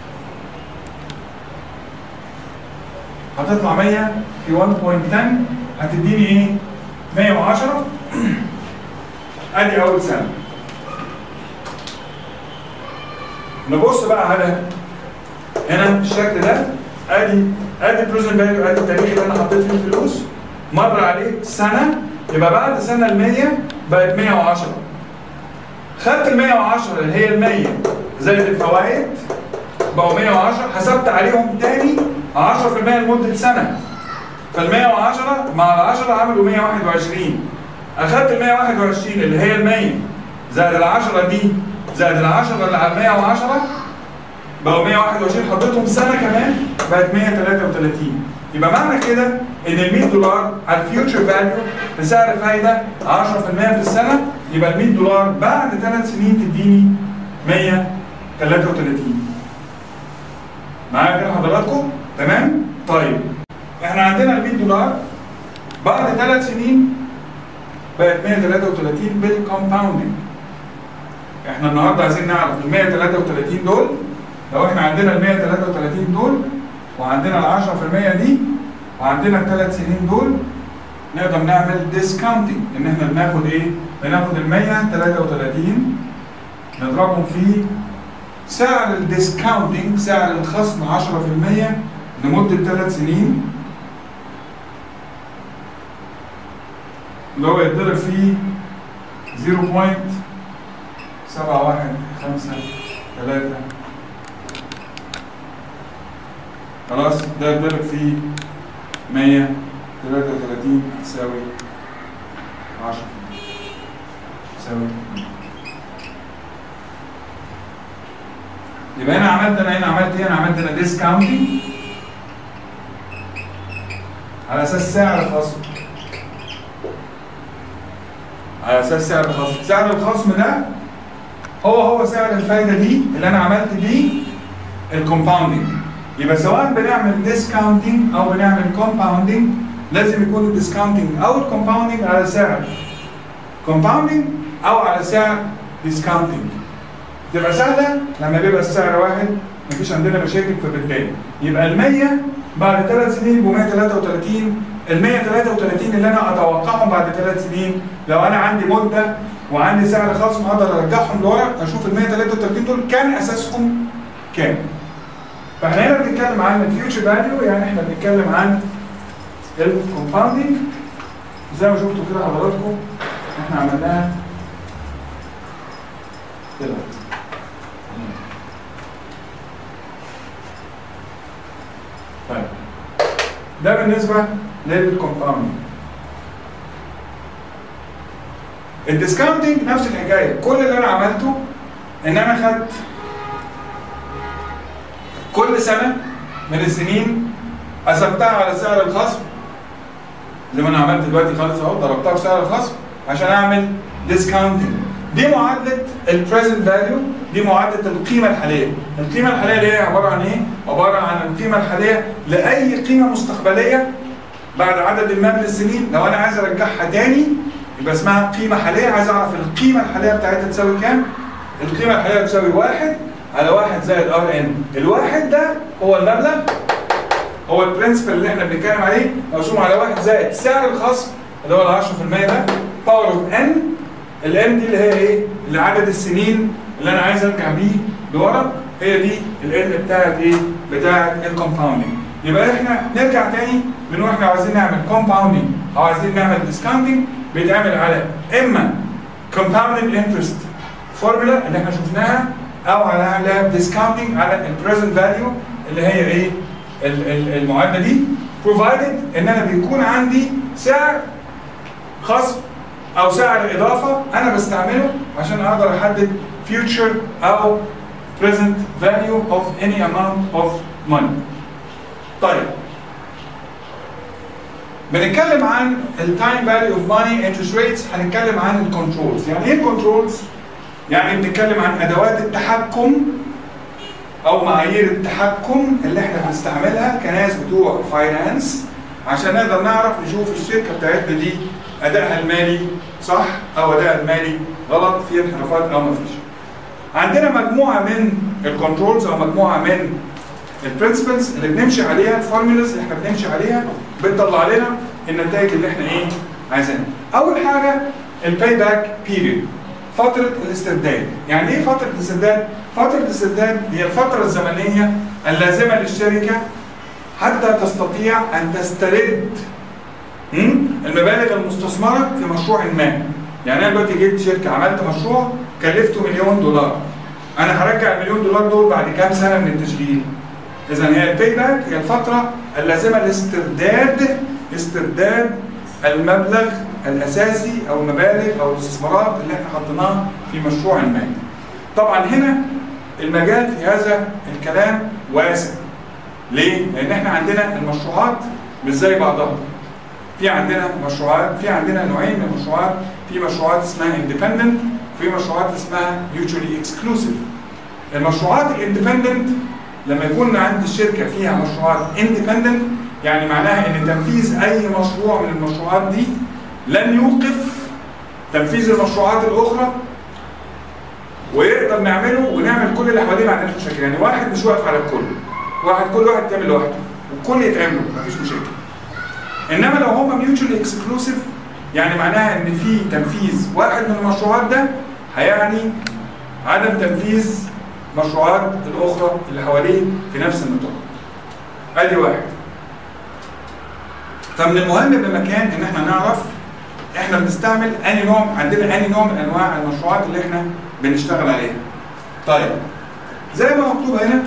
[SPEAKER 1] هتطلع 100 في 1.10 هتديني ايه؟ 110 ادي اول سنه نبص بقى على هنا الشكل ده ادي ادي بريزنت فاليو ادي التاريخ اللي انا حطيت فيه الفلوس مر عليه سنه يبقى بعد سنه ال 100 بقت 110 خدت ال 110 اللي هي ال 100 زائد الفوائد بقوا 110 حسبت عليهم تاني 10% لمده سنه فال 110 مع ال 10 عملوا 121 اخدت ال 121 اللي هي ال 100 زائد ال 10 دي زائد ال 10 اللي على 110 بقوا 121 حطيتهم سنه كمان بقت 133 يبقى معنى كده ان ال 100 دولار على الفيوتشر فاليو بسعر فايده 10% في السنه يبقى ال 100 دولار بعد ثلاث سنين تديني 133 معايا كده حضراتكم تمام طيب احنا عندنا ال 100 دولار بعد ثلاث سنين بقت 133 بالكومباوندنج احنا النهارده عايزين نعرف ال 133 دول لو احنا عندنا ال 133 دول وعندنا ال 10% دي وعندنا الثلاث سنين دول نقدر نعمل ديسكاونتنج ان احنا بناخد ايه؟ بناخد ال 133 نضربهم في سعر الديسكاونتنج سعر الخصم 10% لمده ثلاث سنين اللي هو يتضرب فيه 0.715 3 خلاص ده يتضرب فيه 133 تساوي 10 تساوي يبقى انا عملت انا هنا عملت ايه؟ انا عملت انا ديسكاونتنج على اساس سعر خصم على اساس سعر الخصم سعر الخصم ده هو هو سعر الفايده دي اللي انا عملت بيه الكومباوندنج يبقى سواء بنعمل ديسكاونتنج او بنعمل كومباوندنج لازم يكون الديسكاونتنج او الكومباوندنج على سعر كومباوندنج او على سعر ديسكاونتنج تبقى سهله لما بيبقى السعر واحد مفيش عندنا مشاكل فبالتالي يبقى ال 100 بعد ثلاث سنين ب 133 ال 133 اللي انا اتوقعهم بعد ثلاث سنين لو انا عندي مده وعندي سعر خصم اقدر ارجعهم لورا اشوف ال 133 دول كان اساسهم كام. فاحنا هنا بنتكلم عن الفيوتشر فاليو يعني احنا بنتكلم عن الكومباوندنج زي ما شفتوا كده حضراتكم احنا عملناها كده طيب ده بالنسبه للكومباوندنج الديسكاونتنج نفس الحكايه كل اللي انا عملته ان انا خدت كل سنه من السنين قسمتها على سعر الخصم زي ما انا عملت دلوقتي خالص اهو ضربتها في سعر الخصم عشان اعمل ديسكاونتنج دي معادله البريزنت فاليو دي معادله القيمه الحاليه القيمه الحاليه اللي هي عباره عن ايه عباره عن القيمه الحاليه لاي قيمه مستقبليه بعد عدد ما من السنين لو انا عايز ارجعها تاني يبقى اسمها قيمه حاليه عايز اعرف القيمه الحاليه بتاعتها تساوي كام القيمه الحاليه تساوي واحد على واحد زائد ار ان الواحد ده هو المبلغ هو البرنسبل اللي احنا بنتكلم عليه مقسوم على واحد زائد سعر الخصم اللي هو ال 10% ده باور اوف ان الان دي اللي هي ايه؟ اللي عدد السنين اللي انا عايز ارجع بيه لورا هي دي الان بتاعت ايه؟ بتاعت الكومباوندنج يبقى احنا نرجع تاني بنقول احنا عايزين نعمل كومباوندنج او عايزين نعمل ديسكاونتنج بيتعمل على اما كومباوندنج انترست فورمولا اللي احنا شفناها او على على ديسكاونتنج على البريزنت فاليو اللي هي ايه؟ ال- ال- المعادله دي provided ان انا بيكون عندي سعر خصم او سعر اضافه انا بستعمله عشان اقدر احدد future او present value of any amount of money. طيب بنتكلم عن التايم فاليو اوف ماني انترست ريتس هنتكلم عن الكنترولز يعني ايه الكنترولز يعني بنتكلم عن ادوات التحكم او معايير التحكم اللي احنا بنستعملها كناس بتوع فاينانس عشان نقدر نعرف نشوف الشركه بتاعتنا دي ادائها المالي صح او ادائها المالي غلط في انحرافات او ما فيش. عندنا مجموعه من الكنترولز او مجموعه من البرنسبلز اللي بنمشي عليها الفورمولاز اللي احنا بنمشي عليها بتطلع لنا النتائج اللي احنا ايه عايزينها. اول حاجه الباي باك بيريود فتره الاسترداد. يعني ايه فتره الاسترداد؟ فتره الاسترداد هي الفتره الزمنيه اللازمه للشركه حتى تستطيع ان تسترد مم؟ المبالغ المستثمره في مشروع ما. يعني انا دلوقتي جبت شركه عملت مشروع كلفته مليون دولار. انا هرجع المليون دولار دول بعد كام سنه من التشغيل؟ اذا هي الباي باك هي الفتره اللازمه لاسترداد استرداد المبلغ الاساسي او المبالغ او الاستثمارات اللي احنا حطيناها في مشروع ما. طبعا هنا المجال في هذا الكلام واسع. ليه؟ لان احنا عندنا المشروعات مش زي بعضها. في عندنا مشروعات في عندنا نوعين من المشروعات في مشروعات اسمها اندبندنت وفي مشروعات اسمها ميوتشولي اكسكلوسيف المشروعات الاندبندنت لما يكون عند الشركه فيها مشروعات اندبندنت يعني معناها ان تنفيذ اي مشروع من المشروعات دي لن يوقف تنفيذ المشروعات الاخرى ويقدر نعمله ونعمل كل اللي حواليه ما عندناش مشاكل يعني واحد مش واقف على الكل واحد كل واحد يتعمل لوحده والكل يتعمل مفيش مشاكل انما لو هما ميوتشولي اكسكلوسيف يعني معناها ان في تنفيذ واحد من المشروعات ده هيعني عدم تنفيذ مشروعات الاخرى اللي حواليه في نفس النطاق. ادي واحد. فمن المهم بمكان ان احنا نعرف احنا بنستعمل انهي نوع عندنا انهي نوع من انواع المشروعات اللي احنا بنشتغل عليها. طيب زي ما مكتوب هنا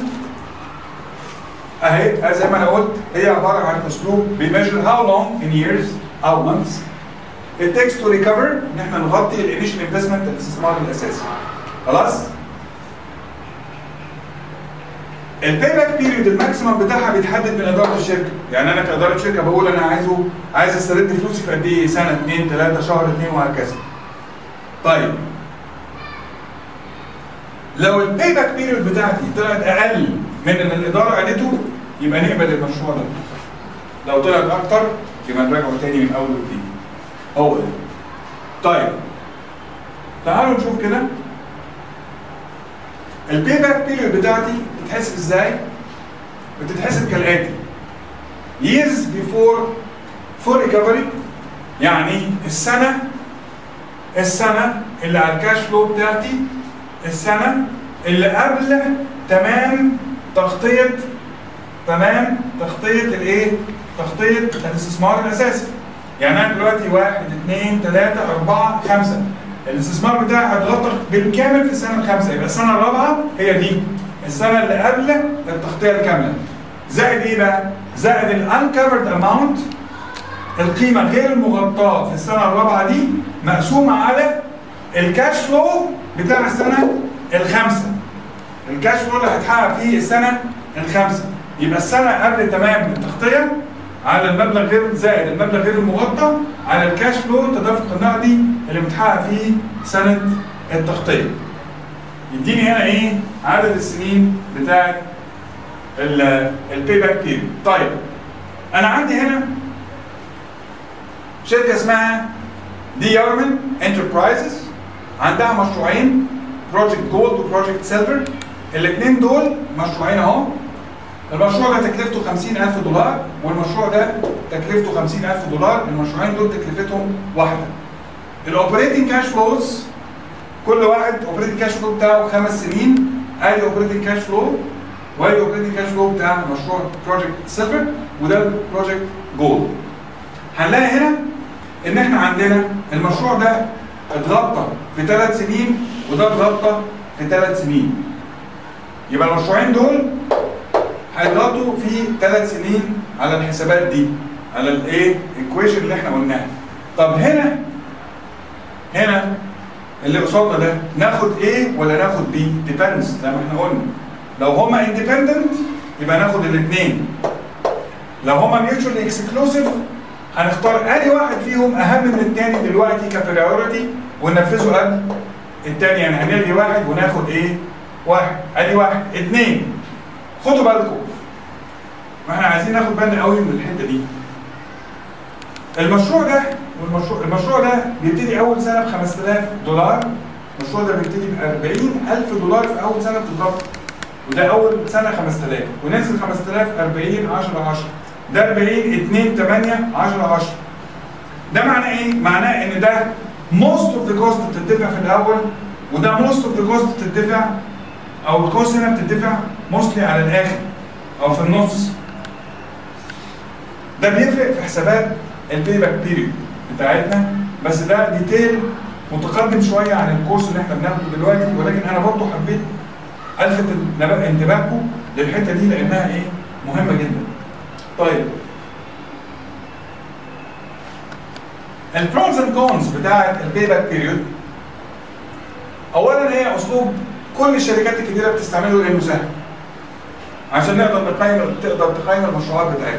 [SPEAKER 1] اهي زي ما انا قلت هي عباره عن اسلوب بيميجر how long in years او months it takes to recover ان احنا نغطي الانيشال انفستمنت الاستثمار الاساسي خلاص الباي باك بيريود الماكسيمم بتاعها بيتحدد من اداره الشركه يعني انا كاداره شركه بقول انا عايزه عايز استرد فلوسي في قد ايه سنه اثنين ثلاثه شهر اثنين وهكذا طيب لو الباي باك بيريود بتاعتي طلعت اقل من اللي الاداره قالته يبقى نقبل المشروع ده لو طلعت اكتر يبقى نراجعه تاني من اول وجديد هو ده طيب تعالوا نشوف كده الباي باك بيريود بتاعتي بتتحسب ازاي؟ بتتحسب كالاتي years before full recovery يعني السنة السنة اللي على الكاش فلو بتاعتي السنة اللي قبل تمام تغطية تمام تغطية الايه؟ تغطية الاستثمار الأساسي. يعني أنا دلوقتي واحد اثنين ثلاثة أربعة خمسة. الاستثمار بتاعي هيتغطى بالكامل في السنة الخامسة، يبقى السنة الرابعة هي دي. السنة اللي قبل التغطية الكاملة. زائد إيه بقى؟ زائد الانكفرد اماونت القيمة غير المغطاة في السنة الرابعة دي مقسومة على الكاش فلو بتاع السنه الخامسه الكاش فلو اللي هيتحقق فيه السنه الخامسه يبقى السنه قبل تمام التغطيه على المبلغ غير زائد المبلغ غير المغطى على الكاش فلو التدفق النقدي اللي متحقق فيه سنه التغطيه يديني هنا ايه عدد السنين بتاعت البي باك بيريد طيب انا عندي هنا شركه اسمها دي يارمن انتربرايزز عندها مشروعين بروجكت جولد وبروجكت سيلفر الاثنين دول مشروعين اهو المشروع ده تكلفته 50000 دولار والمشروع ده تكلفته 50000 دولار المشروعين دول تكلفتهم واحده الاوبريتنج كاش فلوز كل واحد اوبريتنج كاش فلو بتاعه خمس سنين ادي اوبريتنج كاش فلو وادي اوبريتنج كاش فلو بتاع مشروع بروجكت سيلفر وده بروجكت جولد هنلاقي هنا ان احنا عندنا المشروع ده اتغطى في ثلاث سنين وده اتغطى في ثلاث سنين يبقى المشروعين دول هيضغطوا في ثلاث سنين على الحسابات دي على الايه الايكويشن اللي احنا قلناها طب هنا هنا اللي قصادنا ده ناخد ايه ولا ناخد بي ديبندز زي ما احنا قلنا لو هما اندبندنت يبقى ناخد الاثنين لو هما ميوتشوالي اكسكلوسيف هنختار اي واحد فيهم اهم من الثاني دلوقتي كبريورتي وننفذه قبل الثاني يعني هنلغي واحد وناخد ايه واحد ادي واحد اثنين خدوا بالكم ما احنا عايزين ناخد بالنا قوي من الحته دي المشروع ده والمشروع المشروع ده بيبتدي اول سنه ب 5000 دولار المشروع ده بيبتدي ب 40000 دولار في اول سنه بتضرب وده اول سنه 5000 وننزل 5000 40 10 10 ده 40 2 8 10 10 ده معناه ايه؟ معناه ان ده most of the cost بتدفع في الاول وده most of the cost بتدفع او الكوست هنا بتدفع موستلي على الاخر او في النص ده بيفرق في حسابات البي باك بيريد بتاعتنا بس ده ديتيل متقدم شويه عن الكورس اللي احنا بناخده دلوقتي ولكن انا برضه حبيت الفت انتباهكم للحته دي لانها ايه مهمه جدا. طيب البروز اند كونز بتاعت البي باك بيريود اولا هي اسلوب كل الشركات الكبيره بتستعمله لانه سهل عشان نقدر نقيم تقدر تقيم المشروعات بتاعتها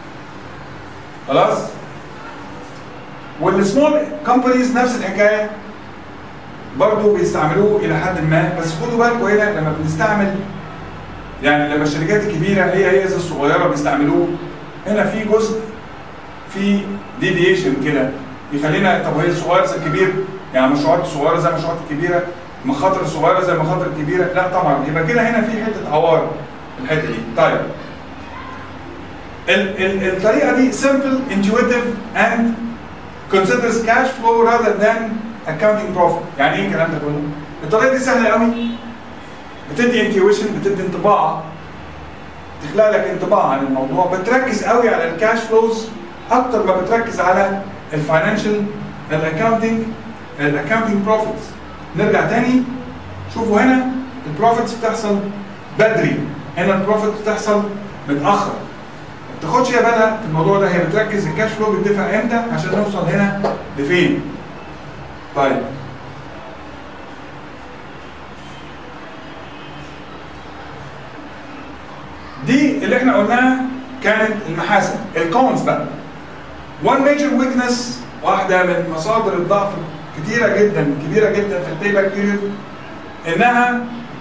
[SPEAKER 1] خلاص والسمول كومبانيز نفس الحكايه برضه بيستعملوه الى حد ما بس خدوا بالكم هنا لما بنستعمل يعني لما الشركات الكبيره هي هي زي الصغيره بيستعملوه هنا في جزء في ديفيشن كده يخلينا طب وهي الصغير زي الكبير يعني المشروعات الصغيره زي المشروعات الكبيره مخاطر الصغيره زي المخاطر الكبيره لا طبعا يبقى كده هنا في حته عوار الحته دي طيب ال ال الطريقه دي simple intuitive and considers cash flow rather than accounting profit يعني ايه الكلام ده كله الطريقه دي سهله قوي بتدي انتويشن بتدي انطباع تخلق لك انطباع عن الموضوع بتركز قوي على الكاش فلوز اكتر ما بتركز على الفاينانشال الاكاونتنج الاكاونتنج بروفيتس نرجع تاني شوفوا هنا البروفيتس بتحصل بدري هنا البروفيت بتحصل متاخر ما تاخدش يا بالها في الموضوع ده هي بتركز الكاش فلو بيدفع امتى عشان نوصل هنا لفين طيب دي اللي احنا قلناها كانت المحاسن الكونز بقى one major weakness واحدة من مصادر الضعف كتيرة جدا كبيرة جدا في البي باك بيريود انها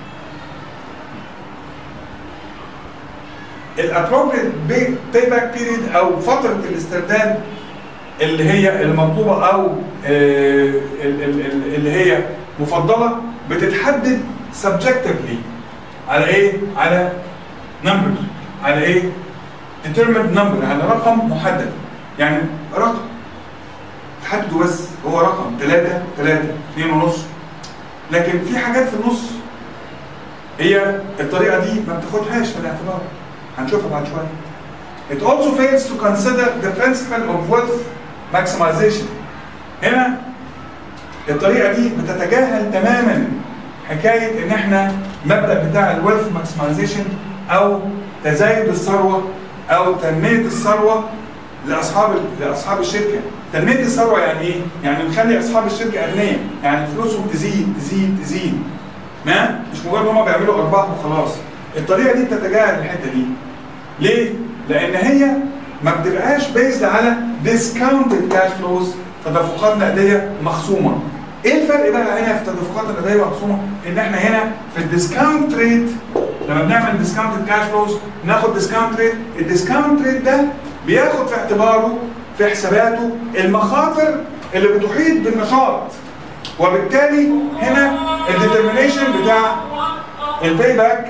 [SPEAKER 1] الابروبريت باي باك بيريد او فترة الاسترداد اللي هي المطلوبة او آه اللي هي مفضلة بتتحدد subjectively على ايه؟ على نمبر على ايه؟ determined number على رقم محدد يعني رقم تحدده بس هو رقم 3 3 2 ونص لكن في حاجات في النص هي الطريقه دي ما بتاخدهاش في الاعتبار هنشوفها بعد شويه It also fails to consider the principle of wealth maximization هنا الطريقه دي بتتجاهل تماما حكايه ان احنا المبدا بتاع الويلث ماكسمايزيشن او تزايد الثروه او تنميه الثروه لاصحاب لاصحاب الشركه تنميه الثروه يعني ايه؟ يعني نخلي اصحاب الشركه اغنياء يعني فلوسهم تزيد تزيد تزيد ما مش مجرد ان هم بيعملوا ارباح وخلاص الطريقه دي بتتجاهل الحته دي ليه؟ لان هي ما بتبقاش بيزد على ديسكاونتد كاش فلوز تدفقات نقديه مخصومه ايه الفرق بقى هنا في التدفقات النقديه المخصومه؟ ان احنا هنا في الديسكاونت ريت لما بنعمل ديسكاونتد كاش فلوز ناخد ديسكاونت ريت الديسكاونت ريت ده بياخد في اعتباره في حساباته المخاطر اللي بتحيط بالنشاط وبالتالي هنا الديترمينيشن بتاع الباي باك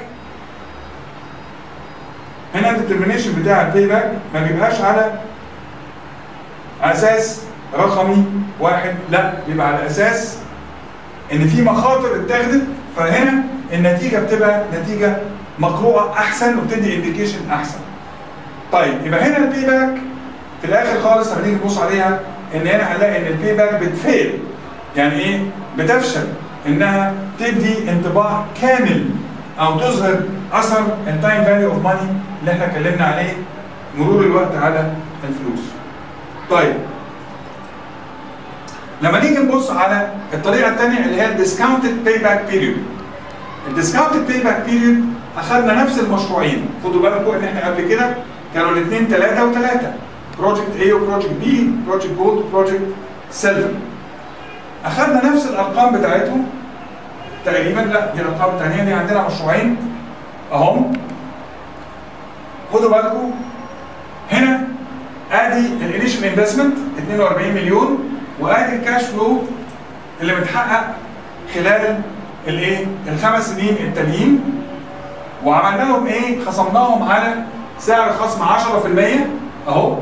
[SPEAKER 1] هنا الديترمينيشن بتاع الباي باك ما بيبقاش على اساس رقمي واحد لا بيبقى على اساس ان في مخاطر اتخذت فهنا النتيجه بتبقى نتيجه مقروءه احسن وبتدي انديكيشن احسن. طيب يبقى هنا البي باك في الاخر خالص لما نيجي نبص عليها ان هنا هنلاقي ان البي باك بتفيل يعني ايه؟ بتفشل انها تدي انطباع كامل او تظهر اثر التايم فاليو اوف ماني اللي احنا اتكلمنا عليه مرور الوقت على الفلوس. طيب لما نيجي نبص على الطريقه الثانيه اللي هي الديسكاونتد باي باك بيريود. الديسكاونتد باي باك بيريود اخذنا نفس المشروعين، خدوا بالكم ان احنا قبل كده كانوا الاثنين ثلاثه وثلاثه. بروجكت A وبروجكت B، بروجكت جولد وبروجكت سيلفر. اخذنا نفس الارقام بتاعتهم تقريبا لا دي ارقام ثانيه دي عندنا مشروعين اهم خدوا بالكم هنا ادي الانيشال انفستمنت 42 مليون وادي الكاش فلو اللي متحقق خلال الايه الخمس سنين التانيين وعملنا لهم ايه خصمناهم على سعر خصم 10% اهو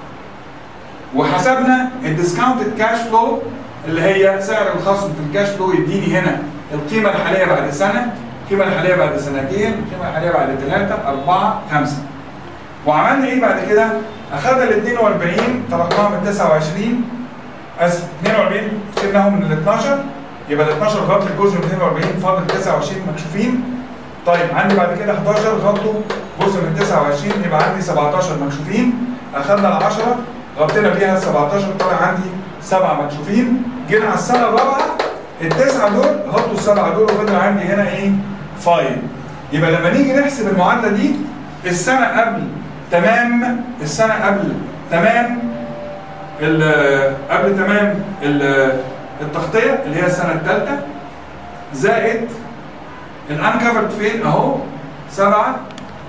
[SPEAKER 1] وحسبنا الديسكاونتد كاش فلو اللي هي سعر الخصم في الكاش فلو يديني هنا القيمه الحاليه بعد سنه القيمه الحاليه بعد سنتين القيمه الحاليه بعد ثلاثه اربعه خمسه وعملنا ايه بعد كده؟ اخذنا ال 42 طرحناها من 29 اسف 42 شلناهم من ال 12 يبقى ال 12 غطوا الجزء من 42 فاضل 29 مكشوفين طيب عندي بعد كده 11 غطوا جزء من 29 يبقى عندي 17 مكشوفين اخذنا ال 10 غطينا بيها ال 17 طلع عندي سبعه مكشوفين جينا على السنه الرابعه التسعه دول غطوا السبعه دول وفضل عندي هنا ايه؟ فايل يبقى لما نيجي نحسب المعادله دي السنه قبل تمام السنه قبل تمام قبل تمام التغطيه اللي هي السنه الثالثه زائد الانكفرد فين اهو 7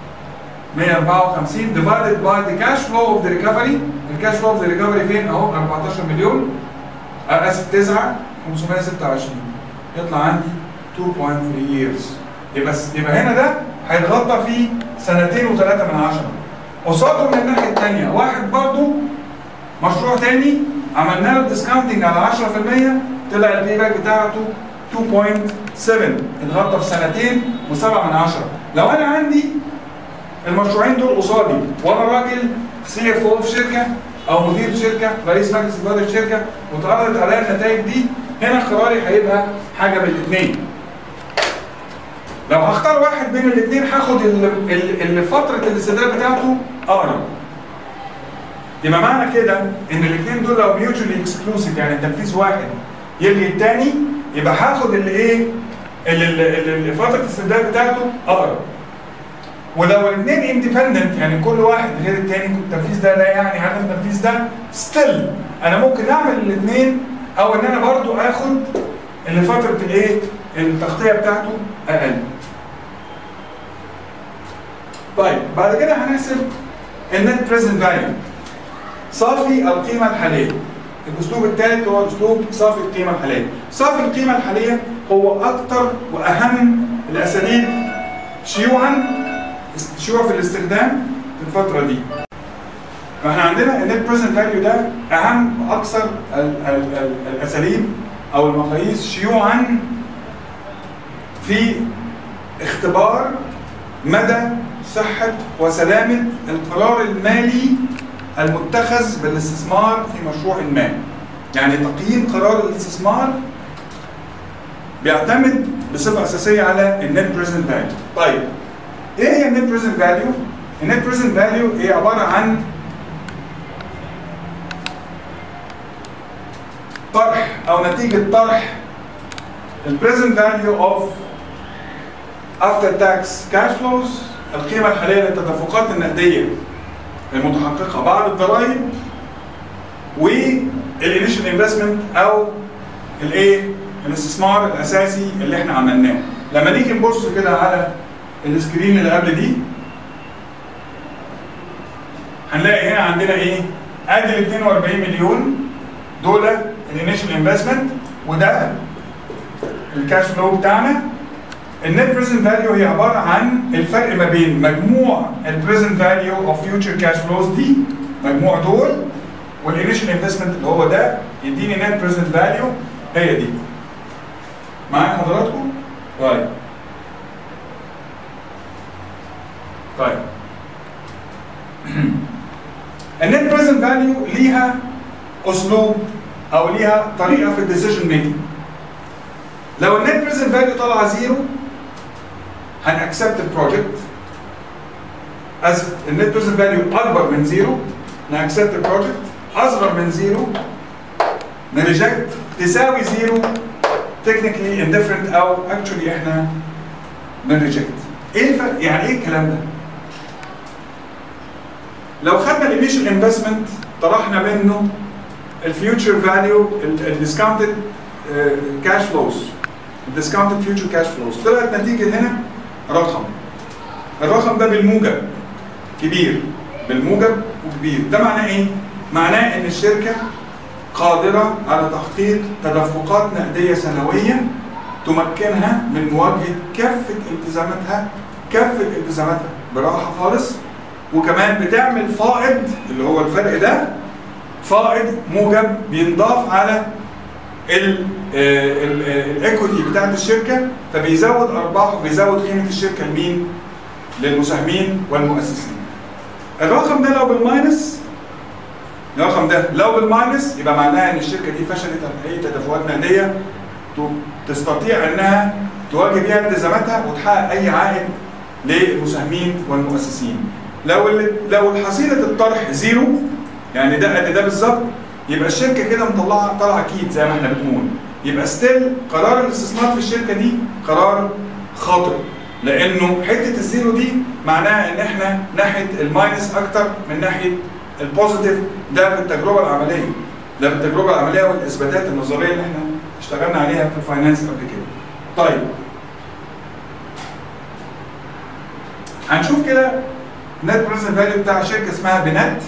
[SPEAKER 1] 154 divided by the cash flow of the recovery الكاش فلو اوف ذا ريكفري فين اهو 14 مليون اسف 9 526 يطلع عندي 2.3 years يبقى يبقى هنا ده هيتغطى في سنتين وثلاثه من عشره قصاده من الناحيه الثانيه واحد برضو مشروع تاني عملنا له ديسكاونتنج على 10% طلع البي باك بتاعته 2.7 اتغطى في سنتين وسبعه من عشره لو انا عندي المشروعين دول قصادي وانا راجل سي اف او في شركه او مدير شركه رئيس مجلس اداره الشركه واتعرضت عليا النتائج دي هنا قراري هيبقى حاجه من الاثنين لو هختار واحد بين الاثنين هاخد اللي فتره الاستدلال بتاعته اقرب يبقى معنى كده ان الاثنين دول لو ميوتشولي اكسكلوسيف يعني تنفيذ واحد يلغي الثاني يبقى هاخد اللي ايه اللي, اللي فتره الاستبدال بتاعته اقرب ولو الاثنين اندبندنت يعني كل واحد غير الثاني التنفيذ ده لا يعني عدم التنفيذ ده ستيل انا ممكن اعمل الاثنين او ان انا برضو اخد اللي فتره الايه التغطيه بتاعته اقل طيب بعد كده هنحسب النت بريزنت فاليو صافي القيمه الحاليه الاسلوب الثالث هو اسلوب صافي القيمه الحاليه صافي القيمه الحاليه هو اكثر واهم الاساليب شيوعا شيوع في الاستخدام في الفتره دي فاحنا عندنا النت بريزنت فاليو ده اهم واكثر ال ال ال الاساليب او المقاييس شيوعا في اختبار مدى صحه وسلامه القرار المالي المتخذ بالاستثمار في مشروع ما يعني تقييم قرار الاستثمار بيعتمد بصفه اساسيه على النت بريزنت فاليو طيب ايه هي النت بريزنت فاليو النت بريزنت فاليو هي عباره عن نتيجه طرح البريزنت فاليو اوف افتر تاكس كاش فلوز القيمه الحاليه للتدفقات النقديه المتحققه بعد الضرائب والانيشال انفستمنت او الايه الاستثمار الاساسي اللي احنا عملناه لما نيجي نبص كده على السكرين اللي قبل دي هنلاقي هنا عندنا ايه ادي ال 42 مليون دول الانيشال انفستمنت وده الكاش فلو بتاعنا النت بريزنت فاليو هي عباره عن الفرق ما بين مجموع البريزنت فاليو اوف فيوتشر كاش فلوز دي مجموع دول والانيشال انفستمنت اللي هو ده يديني نت بريزنت فاليو هي دي معايا حضراتكم؟ طيب طيب النت بريزنت فاليو ليها اسلوب او ليها طريقه في الديسيجن ميكنج لو النت بريزنت فاليو طالعه زيرو هنأكسبت البروجكت اسف النت بريزنت فاليو اكبر من زيرو نأكسبت البروجكت اصغر من زيرو نريجكت تساوي زيرو تكنيكلي اندفرنت او اكشولي احنا بنريجكت ايه الفرق يعني ايه الكلام ده لو خدنا الانيشال انفستمنت طرحنا منه الفيوتشر فاليو الديسكاونتد كاش فلوز الديسكاونتد فيوتشر كاش فلوز طلعت نتيجه هنا رقم الرقم ده بالموجب كبير بالموجب وكبير ده معناه ايه؟ معناه ان الشركه قادره على تحقيق تدفقات نقديه سنويه تمكنها من مواجهه كافه التزاماتها كافه التزاماتها براحه خالص وكمان بتعمل فائض اللي هو الفرق ده فائض موجب بينضاف على الايكوتي بتاعت الشركه فبيزود ارباح وبيزود قيمه الشركه لمين؟ للمساهمين والمؤسسين. الرقم ده لو بالماينس الرقم ده لو بالماينس يبقى معناها ان الشركه دي فشلت على اي تدفقات نقديه تستطيع انها تواجه بيها التزاماتها وتحقق اي عائد للمساهمين والمؤسسين. لو لو حصيله الطرح زيرو يعني ده قد ده بالظبط يبقى الشركه كده مطلعه طالعه اكيد زي ما احنا بنقول يبقى ستيل قرار الاستثمار في الشركه دي قرار خاطئ لانه حته الزيرو دي معناها ان احنا ناحيه الماينس اكتر من ناحيه البوزيتيف ده بالتجربه العمليه ده بالتجربه العمليه والاثباتات النظريه اللي احنا اشتغلنا عليها في الفاينانس قبل كده. طيب هنشوف كده نت بريزنت فاليو بتاع شركه اسمها بنت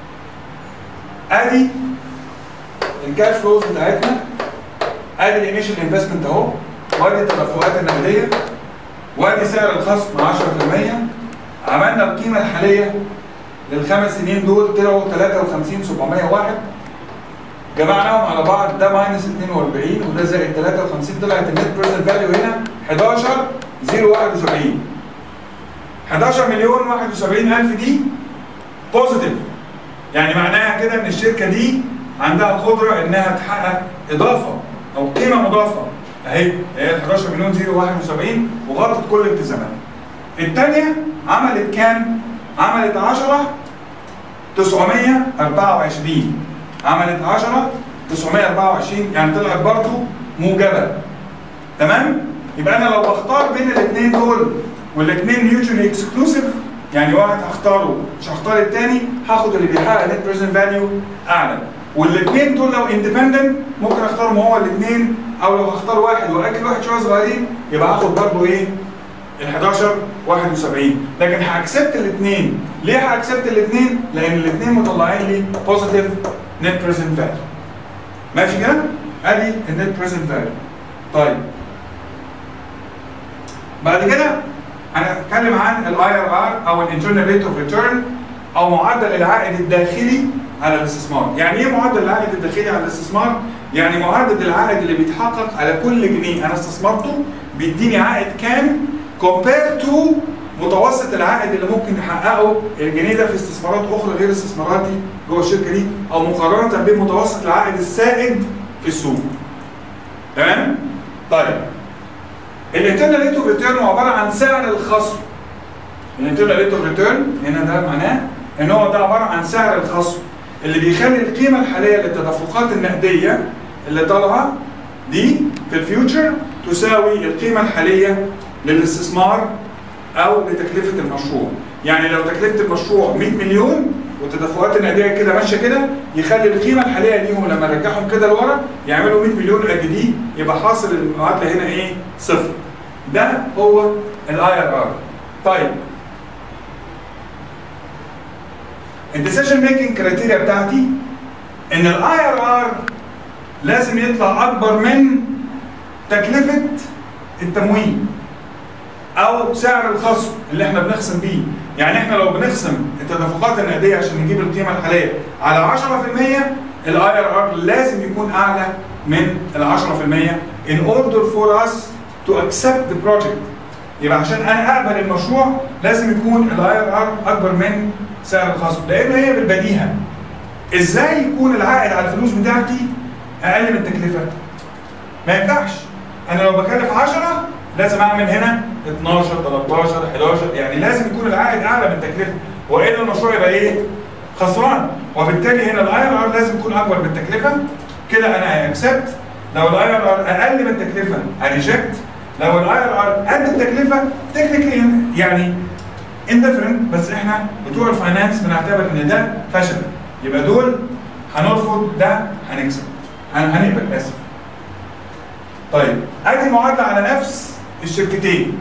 [SPEAKER 1] ادي الكاش فلوز بتاعتنا ادي الانيشال انفستمنت اهو وادي التدفقات النقديه وادي سعر الخصم 10% عملنا القيمه الحاليه للخمس سنين دول طلعوا 53701 جمعناهم على بعض ده ماينس 42 وده زائد 53 طلعت النت بريزنت فاليو هنا 11 071 11 مليون 71 الف دي بوزيتيف يعني معناها كده ان الشركه دي عندها قدره انها تحقق اضافه او قيمه مضافه اهي هي 11 مليون 071 وغطت كل الالتزامات. الثانيه عملت كام؟ عملت 10 924 عملت 10 924 يعني طلعت برضه موجبه تمام؟ يبقى انا لو بختار بين الاثنين دول والاثنين ميوتشولي اكسكلوسيف يعني واحد هختاره مش هختار الثاني هاخد اللي بيحقق نت بريزنت فاليو اعلى والاثنين دول لو اندبندنت ممكن اختارهم هو الاثنين او لو هختار واحد واكل واحد شويه صغيرين يبقى هاخد برضه ايه؟ ال 11 71 لكن هاكسبت الاثنين ليه هاكسبت الاثنين؟ لان الاثنين مطلعين لي بوزيتيف نت بريزنت فاليو ماشي كده؟ ادي النت بريزنت فاليو طيب بعد كده هنتكلم عن الاي ار ار او الانترنال ريت اوف ريتيرن او معدل العائد الداخلي على الاستثمار، يعني ايه معدل العائد الداخلي على الاستثمار؟ يعني معدل العائد اللي بيتحقق على كل جنيه انا استثمرته بيديني عائد كام كومبير تو متوسط العائد اللي ممكن يحققه الجنيه ده في استثمارات اخرى غير استثماراتي جوه الشركه دي او مقارنه بمتوسط العائد السائد في السوق. تمام؟ طيب الانترنال ريت اوف ريتيرن هو عباره عن سعر الخصم. الانترنال ريت اوف ريتيرن هنا ده معناه ان هو ده عباره عن سعر الخصم اللي بيخلي القيمه الحاليه للتدفقات النقديه اللي طالعه دي في الفيوتشر تساوي القيمه الحاليه للاستثمار او لتكلفه المشروع يعني لو تكلفه المشروع 100 مليون والتدفقات النقديه كده ماشيه كده يخلي القيمه الحاليه ليهم لما نرجعهم كده لورا يعملوا 100 مليون قد دي يبقى حاصل المعادله هنا ايه؟ صفر. ده هو الاي ار ار. طيب الديسيجن ميكنج كرايتيريا بتاعتي ان الاي ار ار لازم يطلع اكبر من تكلفه التمويل او سعر الخصم اللي احنا بنخصم بيه يعني احنا لو بنخصم التدفقات النقديه عشان نجيب القيمه الحاليه على 10% الاي ار ار لازم يكون اعلى من ال 10% in order for us to accept the project يبقى عشان انا اقبل المشروع لازم يكون الاي ار ار اكبر من سعر الخصم لان هي بالبديهه ازاي يكون العائد على الفلوس بتاعتي اقل من التكلفه ما ينفعش انا لو بكلف 10 لازم اعمل هنا 12 13 11 يعني لازم يكون العائد اعلى من التكلفه والا المشروع يبقى ايه؟ خسران وبالتالي هنا الاي ار ار لازم يكون اكبر من التكلفه كده انا اكسبت لو الاي ار ار اقل من التكلفه اريجكت لو الاي ار ار قد التكلفه تكنيكلي يعني اندفرنت بس احنا بتوع الفاينانس بنعتبر ان ده فشل يبقى دول هنرفض ده هنكسب هن- هنقبل اسف طيب ادي معادله على نفس الشركتين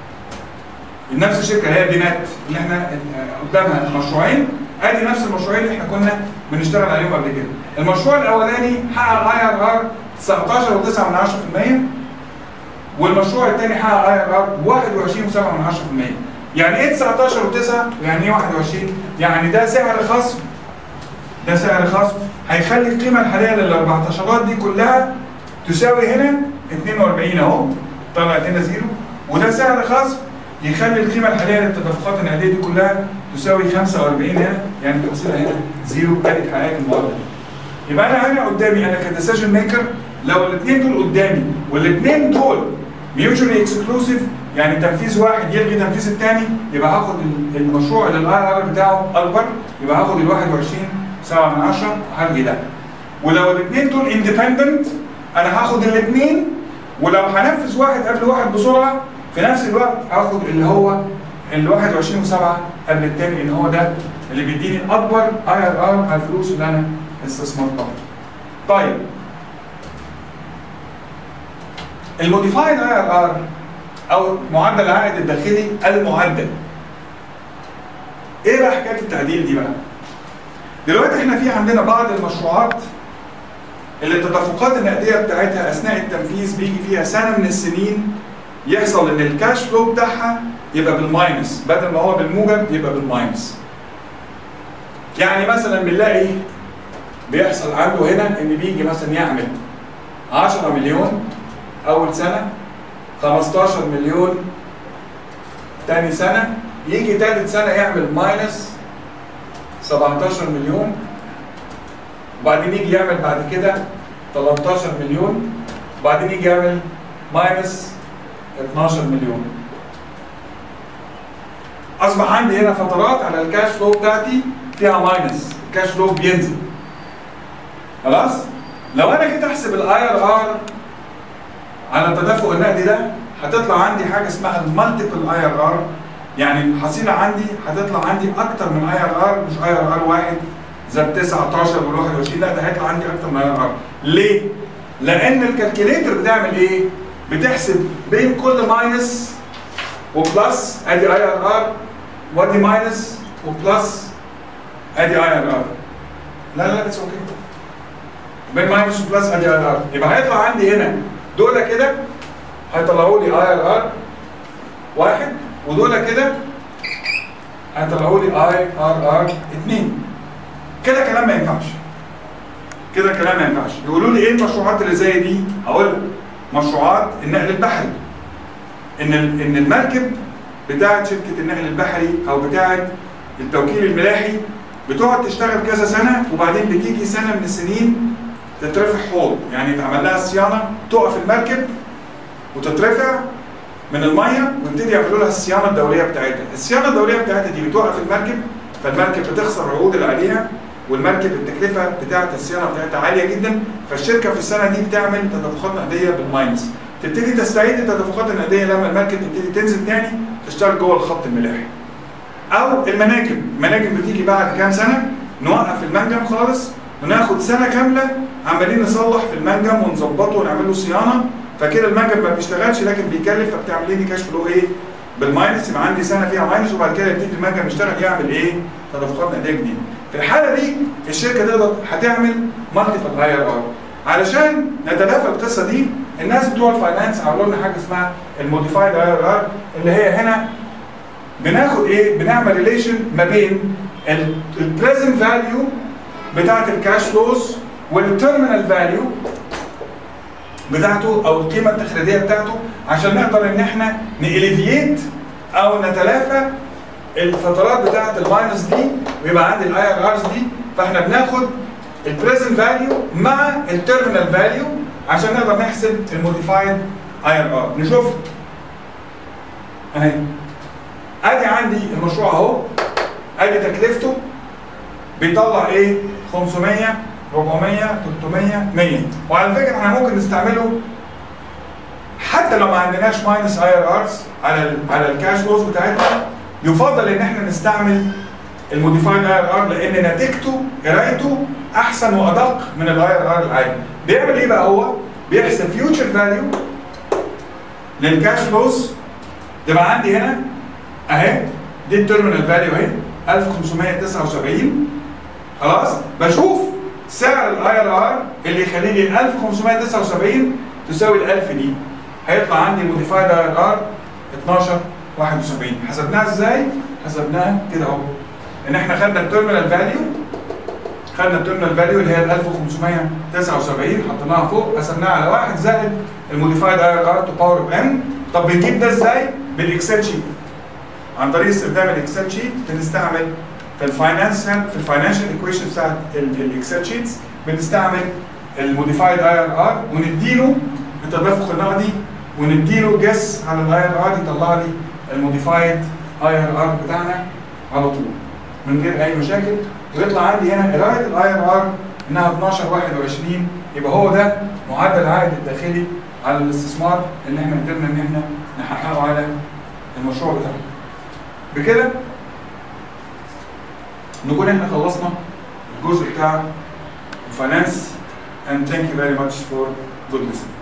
[SPEAKER 1] نفس الشركه هي بينات اللي احنا آه، قدامها المشروعين ادي نفس المشروعين اللي احنا كنا بنشتغل عليهم قبل كده المشروع الاولاني حقق اي ار ار 19.9% والمشروع الثاني حقق اي ار ار 21.7% يعني ايه 19 و9 يعني ايه 21 يعني ده سعر خصم ده سعر خصم هيخلي القيمه الحاليه لل 14 دي كلها تساوي هنا 42 اهو طلعت هنا زيرو وده سعر خصم يخلي القيمه الحاليه للتدفقات النقديه دي كلها تساوي 45 هنا يعني تحصيلها هنا زيرو ادي حقائق المعادله دي يبقى انا هنا قدامي انا كديسيجن ميكر لو الاثنين دول قدامي والاثنين دول ميوتشولي اكسكلوسيف يعني تنفيذ واحد يلغي تنفيذ الثاني يبقى هاخد ال- المشروع اللي الاي ار بتاعه اكبر يبقى هاخد ال 21 7 من 10 هلغي ده ولو الاثنين دول اندبندنت انا هاخد الاثنين ولو هنفذ واحد قبل واحد بسرعه في نفس الوقت هاخد اللي هو ال 21 و7 قبل الثاني ان هو ده اللي بيديني اكبر اي ار ار على الفلوس اللي انا استثمرتها. طيب الموديفايد اي ار ار او معدل العائد الداخلي المعدل. ايه بقى حكايه التعديل دي بقى؟ دلوقتي احنا في عندنا بعض المشروعات اللي التدفقات النقديه بتاعتها اثناء التنفيذ بيجي فيها سنه من السنين يحصل ان الكاش فلو بتاعها يبقى بالماينس بدل ما هو بالموجب يبقى بالماينس. يعني مثلا بنلاقي بيحصل عنده هنا ان بيجي مثلا يعمل 10 مليون اول سنه 15 مليون تاني سنه يجي تالت سنه يعمل ماينس 17 مليون وبعدين يجي يعمل بعد كده 13 مليون وبعدين يجي يعمل ماينس 12 مليون اصبح عندي هنا فترات على الكاش فلو بتاعتي فيها ماينس الكاش فلو بينزل خلاص لو انا جيت احسب الاي ار ار على التدفق النقدي ده هتطلع عندي حاجه اسمها المالتيبل اي ار ار يعني الحصيله عندي هتطلع عندي اكتر من اي ار ار مش اي ار ار واحد زي ال 19 وال 21 لا ده هيطلع عندي اكتر من اي ار ار ليه؟ لان الكالكوليتر بتعمل ايه؟ بتحسب بين كل ماينس وبلس ادي اي ار ار وادي ماينس وبلس ادي اي ار ار لا لا اتس اوكي بين ماينس وبلس ادي اي ار ار يبقى هيطلع عندي هنا دول كده هيطلعوا لي اي ار ار واحد ودول كده هيطلعوا لي اي ار ار اثنين كده كلام ما ينفعش كده كلام ما ينفعش يقولوا لي ايه المشروعات اللي زي دي هقول لك مشروعات النقل البحري ان ال- ان المركب بتاعه شركه النقل البحري او بتاعه التوكيل الملاحي بتقعد تشتغل كذا سنه وبعدين بتيجي سنه من السنين تترفع حوض يعني يتعمل لها صيانه تقف المركب وتترفع من الميه ويبتدي يعملوا لها الصيانه الدوريه بتاعتها، الصيانه الدوريه بتاعتها دي بتوقف المركب فالمركب بتخسر العقود اللي عليها والمركب التكلفه بتاعه الصيانه بتاعتها عاليه جدا فالشركه في السنه دي بتعمل تدفقات نقديه بالماينس تبتدي تستعيد التدفقات النقديه لما المركب تبتدي تنزل تاني تشتغل جوه الخط الملاحي او المناجم المناجم بتيجي بعد كام سنه نوقف المنجم خالص وناخد سنه كامله عمالين نصلح في المنجم ونظبطه ونعمل له صيانه فكده المنجم ما بيشتغلش لكن بيكلف فبتعمل لي كاش فلو ايه بالماينس يبقى عندي سنه فيها ماينس وبعد كده يبتدي المنجم يشتغل يعمل ايه تدفقات نقديه جديده في الحاله دي الشركه تقدر هتعمل مالتيبل اي ار ار علشان نتلافى القصه دي الناس بتوع الفاينانس عملوا لنا حاجه اسمها الموديفايد اي ار ار اللي هي هنا بناخد ايه بنعمل ريليشن ما بين البريزنت فاليو بتاعه الكاش فلوز والتيرمينال فاليو بتاعته او القيمه التخريجيه بتاعته عشان نقدر ان احنا ناليفيت او نتلافى الفترات بتاعه الماينس دي ويبقى عندي الاي ار ارز دي فاحنا بناخد البريزنت فاليو مع التيرمينال فاليو عشان نقدر نحسب الموديفايد اي ار ار نشوف اهي ادي عندي المشروع اهو ادي تكلفته بيطلع ايه 500 400 300 100 وعلى فكره احنا ممكن نستعمله حتى لو ما عندناش ماينس اي ار ارز على ال على الكاش فلوز بتاعتنا يفضل ان احنا نستعمل الموديفايد اي ار ار لان نتيجته قرايته احسن وادق من الاي ار ار العادي بيعمل ايه بقى هو بيحسب فيوتشر فاليو للكاش فلوز يبقى عندي هنا اهي دي التيرمينال فاليو اهي 1579 خلاص بشوف سعر الاي ار ار اللي يخلي لي 1579 تساوي ال 1000 دي هيطلع عندي موديفايد اي ار ار 12 71 حسبناها ازاي؟ حسبناها كده اهو ان احنا خدنا التيرمينال فاليو خدنا التيرمينال فاليو اللي هي ال 1579 حطيناها فوق قسمناها على واحد زائد الموديفايد اي ار ار تو باور اوف ان طب بنجيب ده ازاي؟ بالاكسل شيت عن طريق استخدام الاكسل شيت بنستعمل في الفاينانس في الفاينانشال ايكويشن بتاعت الاكسل شيتس بنستعمل الموديفايد اي ار ار ونديله التدفق النقدي ونديله جس على الاي ار ار يطلع لي الموديفايد اي ار ار بتاعنا على طول من غير اي مشاكل ويطلع عندي هنا قرايه الاي ار ار انها 12 21 يبقى هو ده معدل العائد الداخلي على الاستثمار اللي احنا قدرنا ان احنا نحققه على المشروع بتاعنا. بكده نكون احنا خلصنا الجزء بتاع الفاينانس and thank you very much for good listening.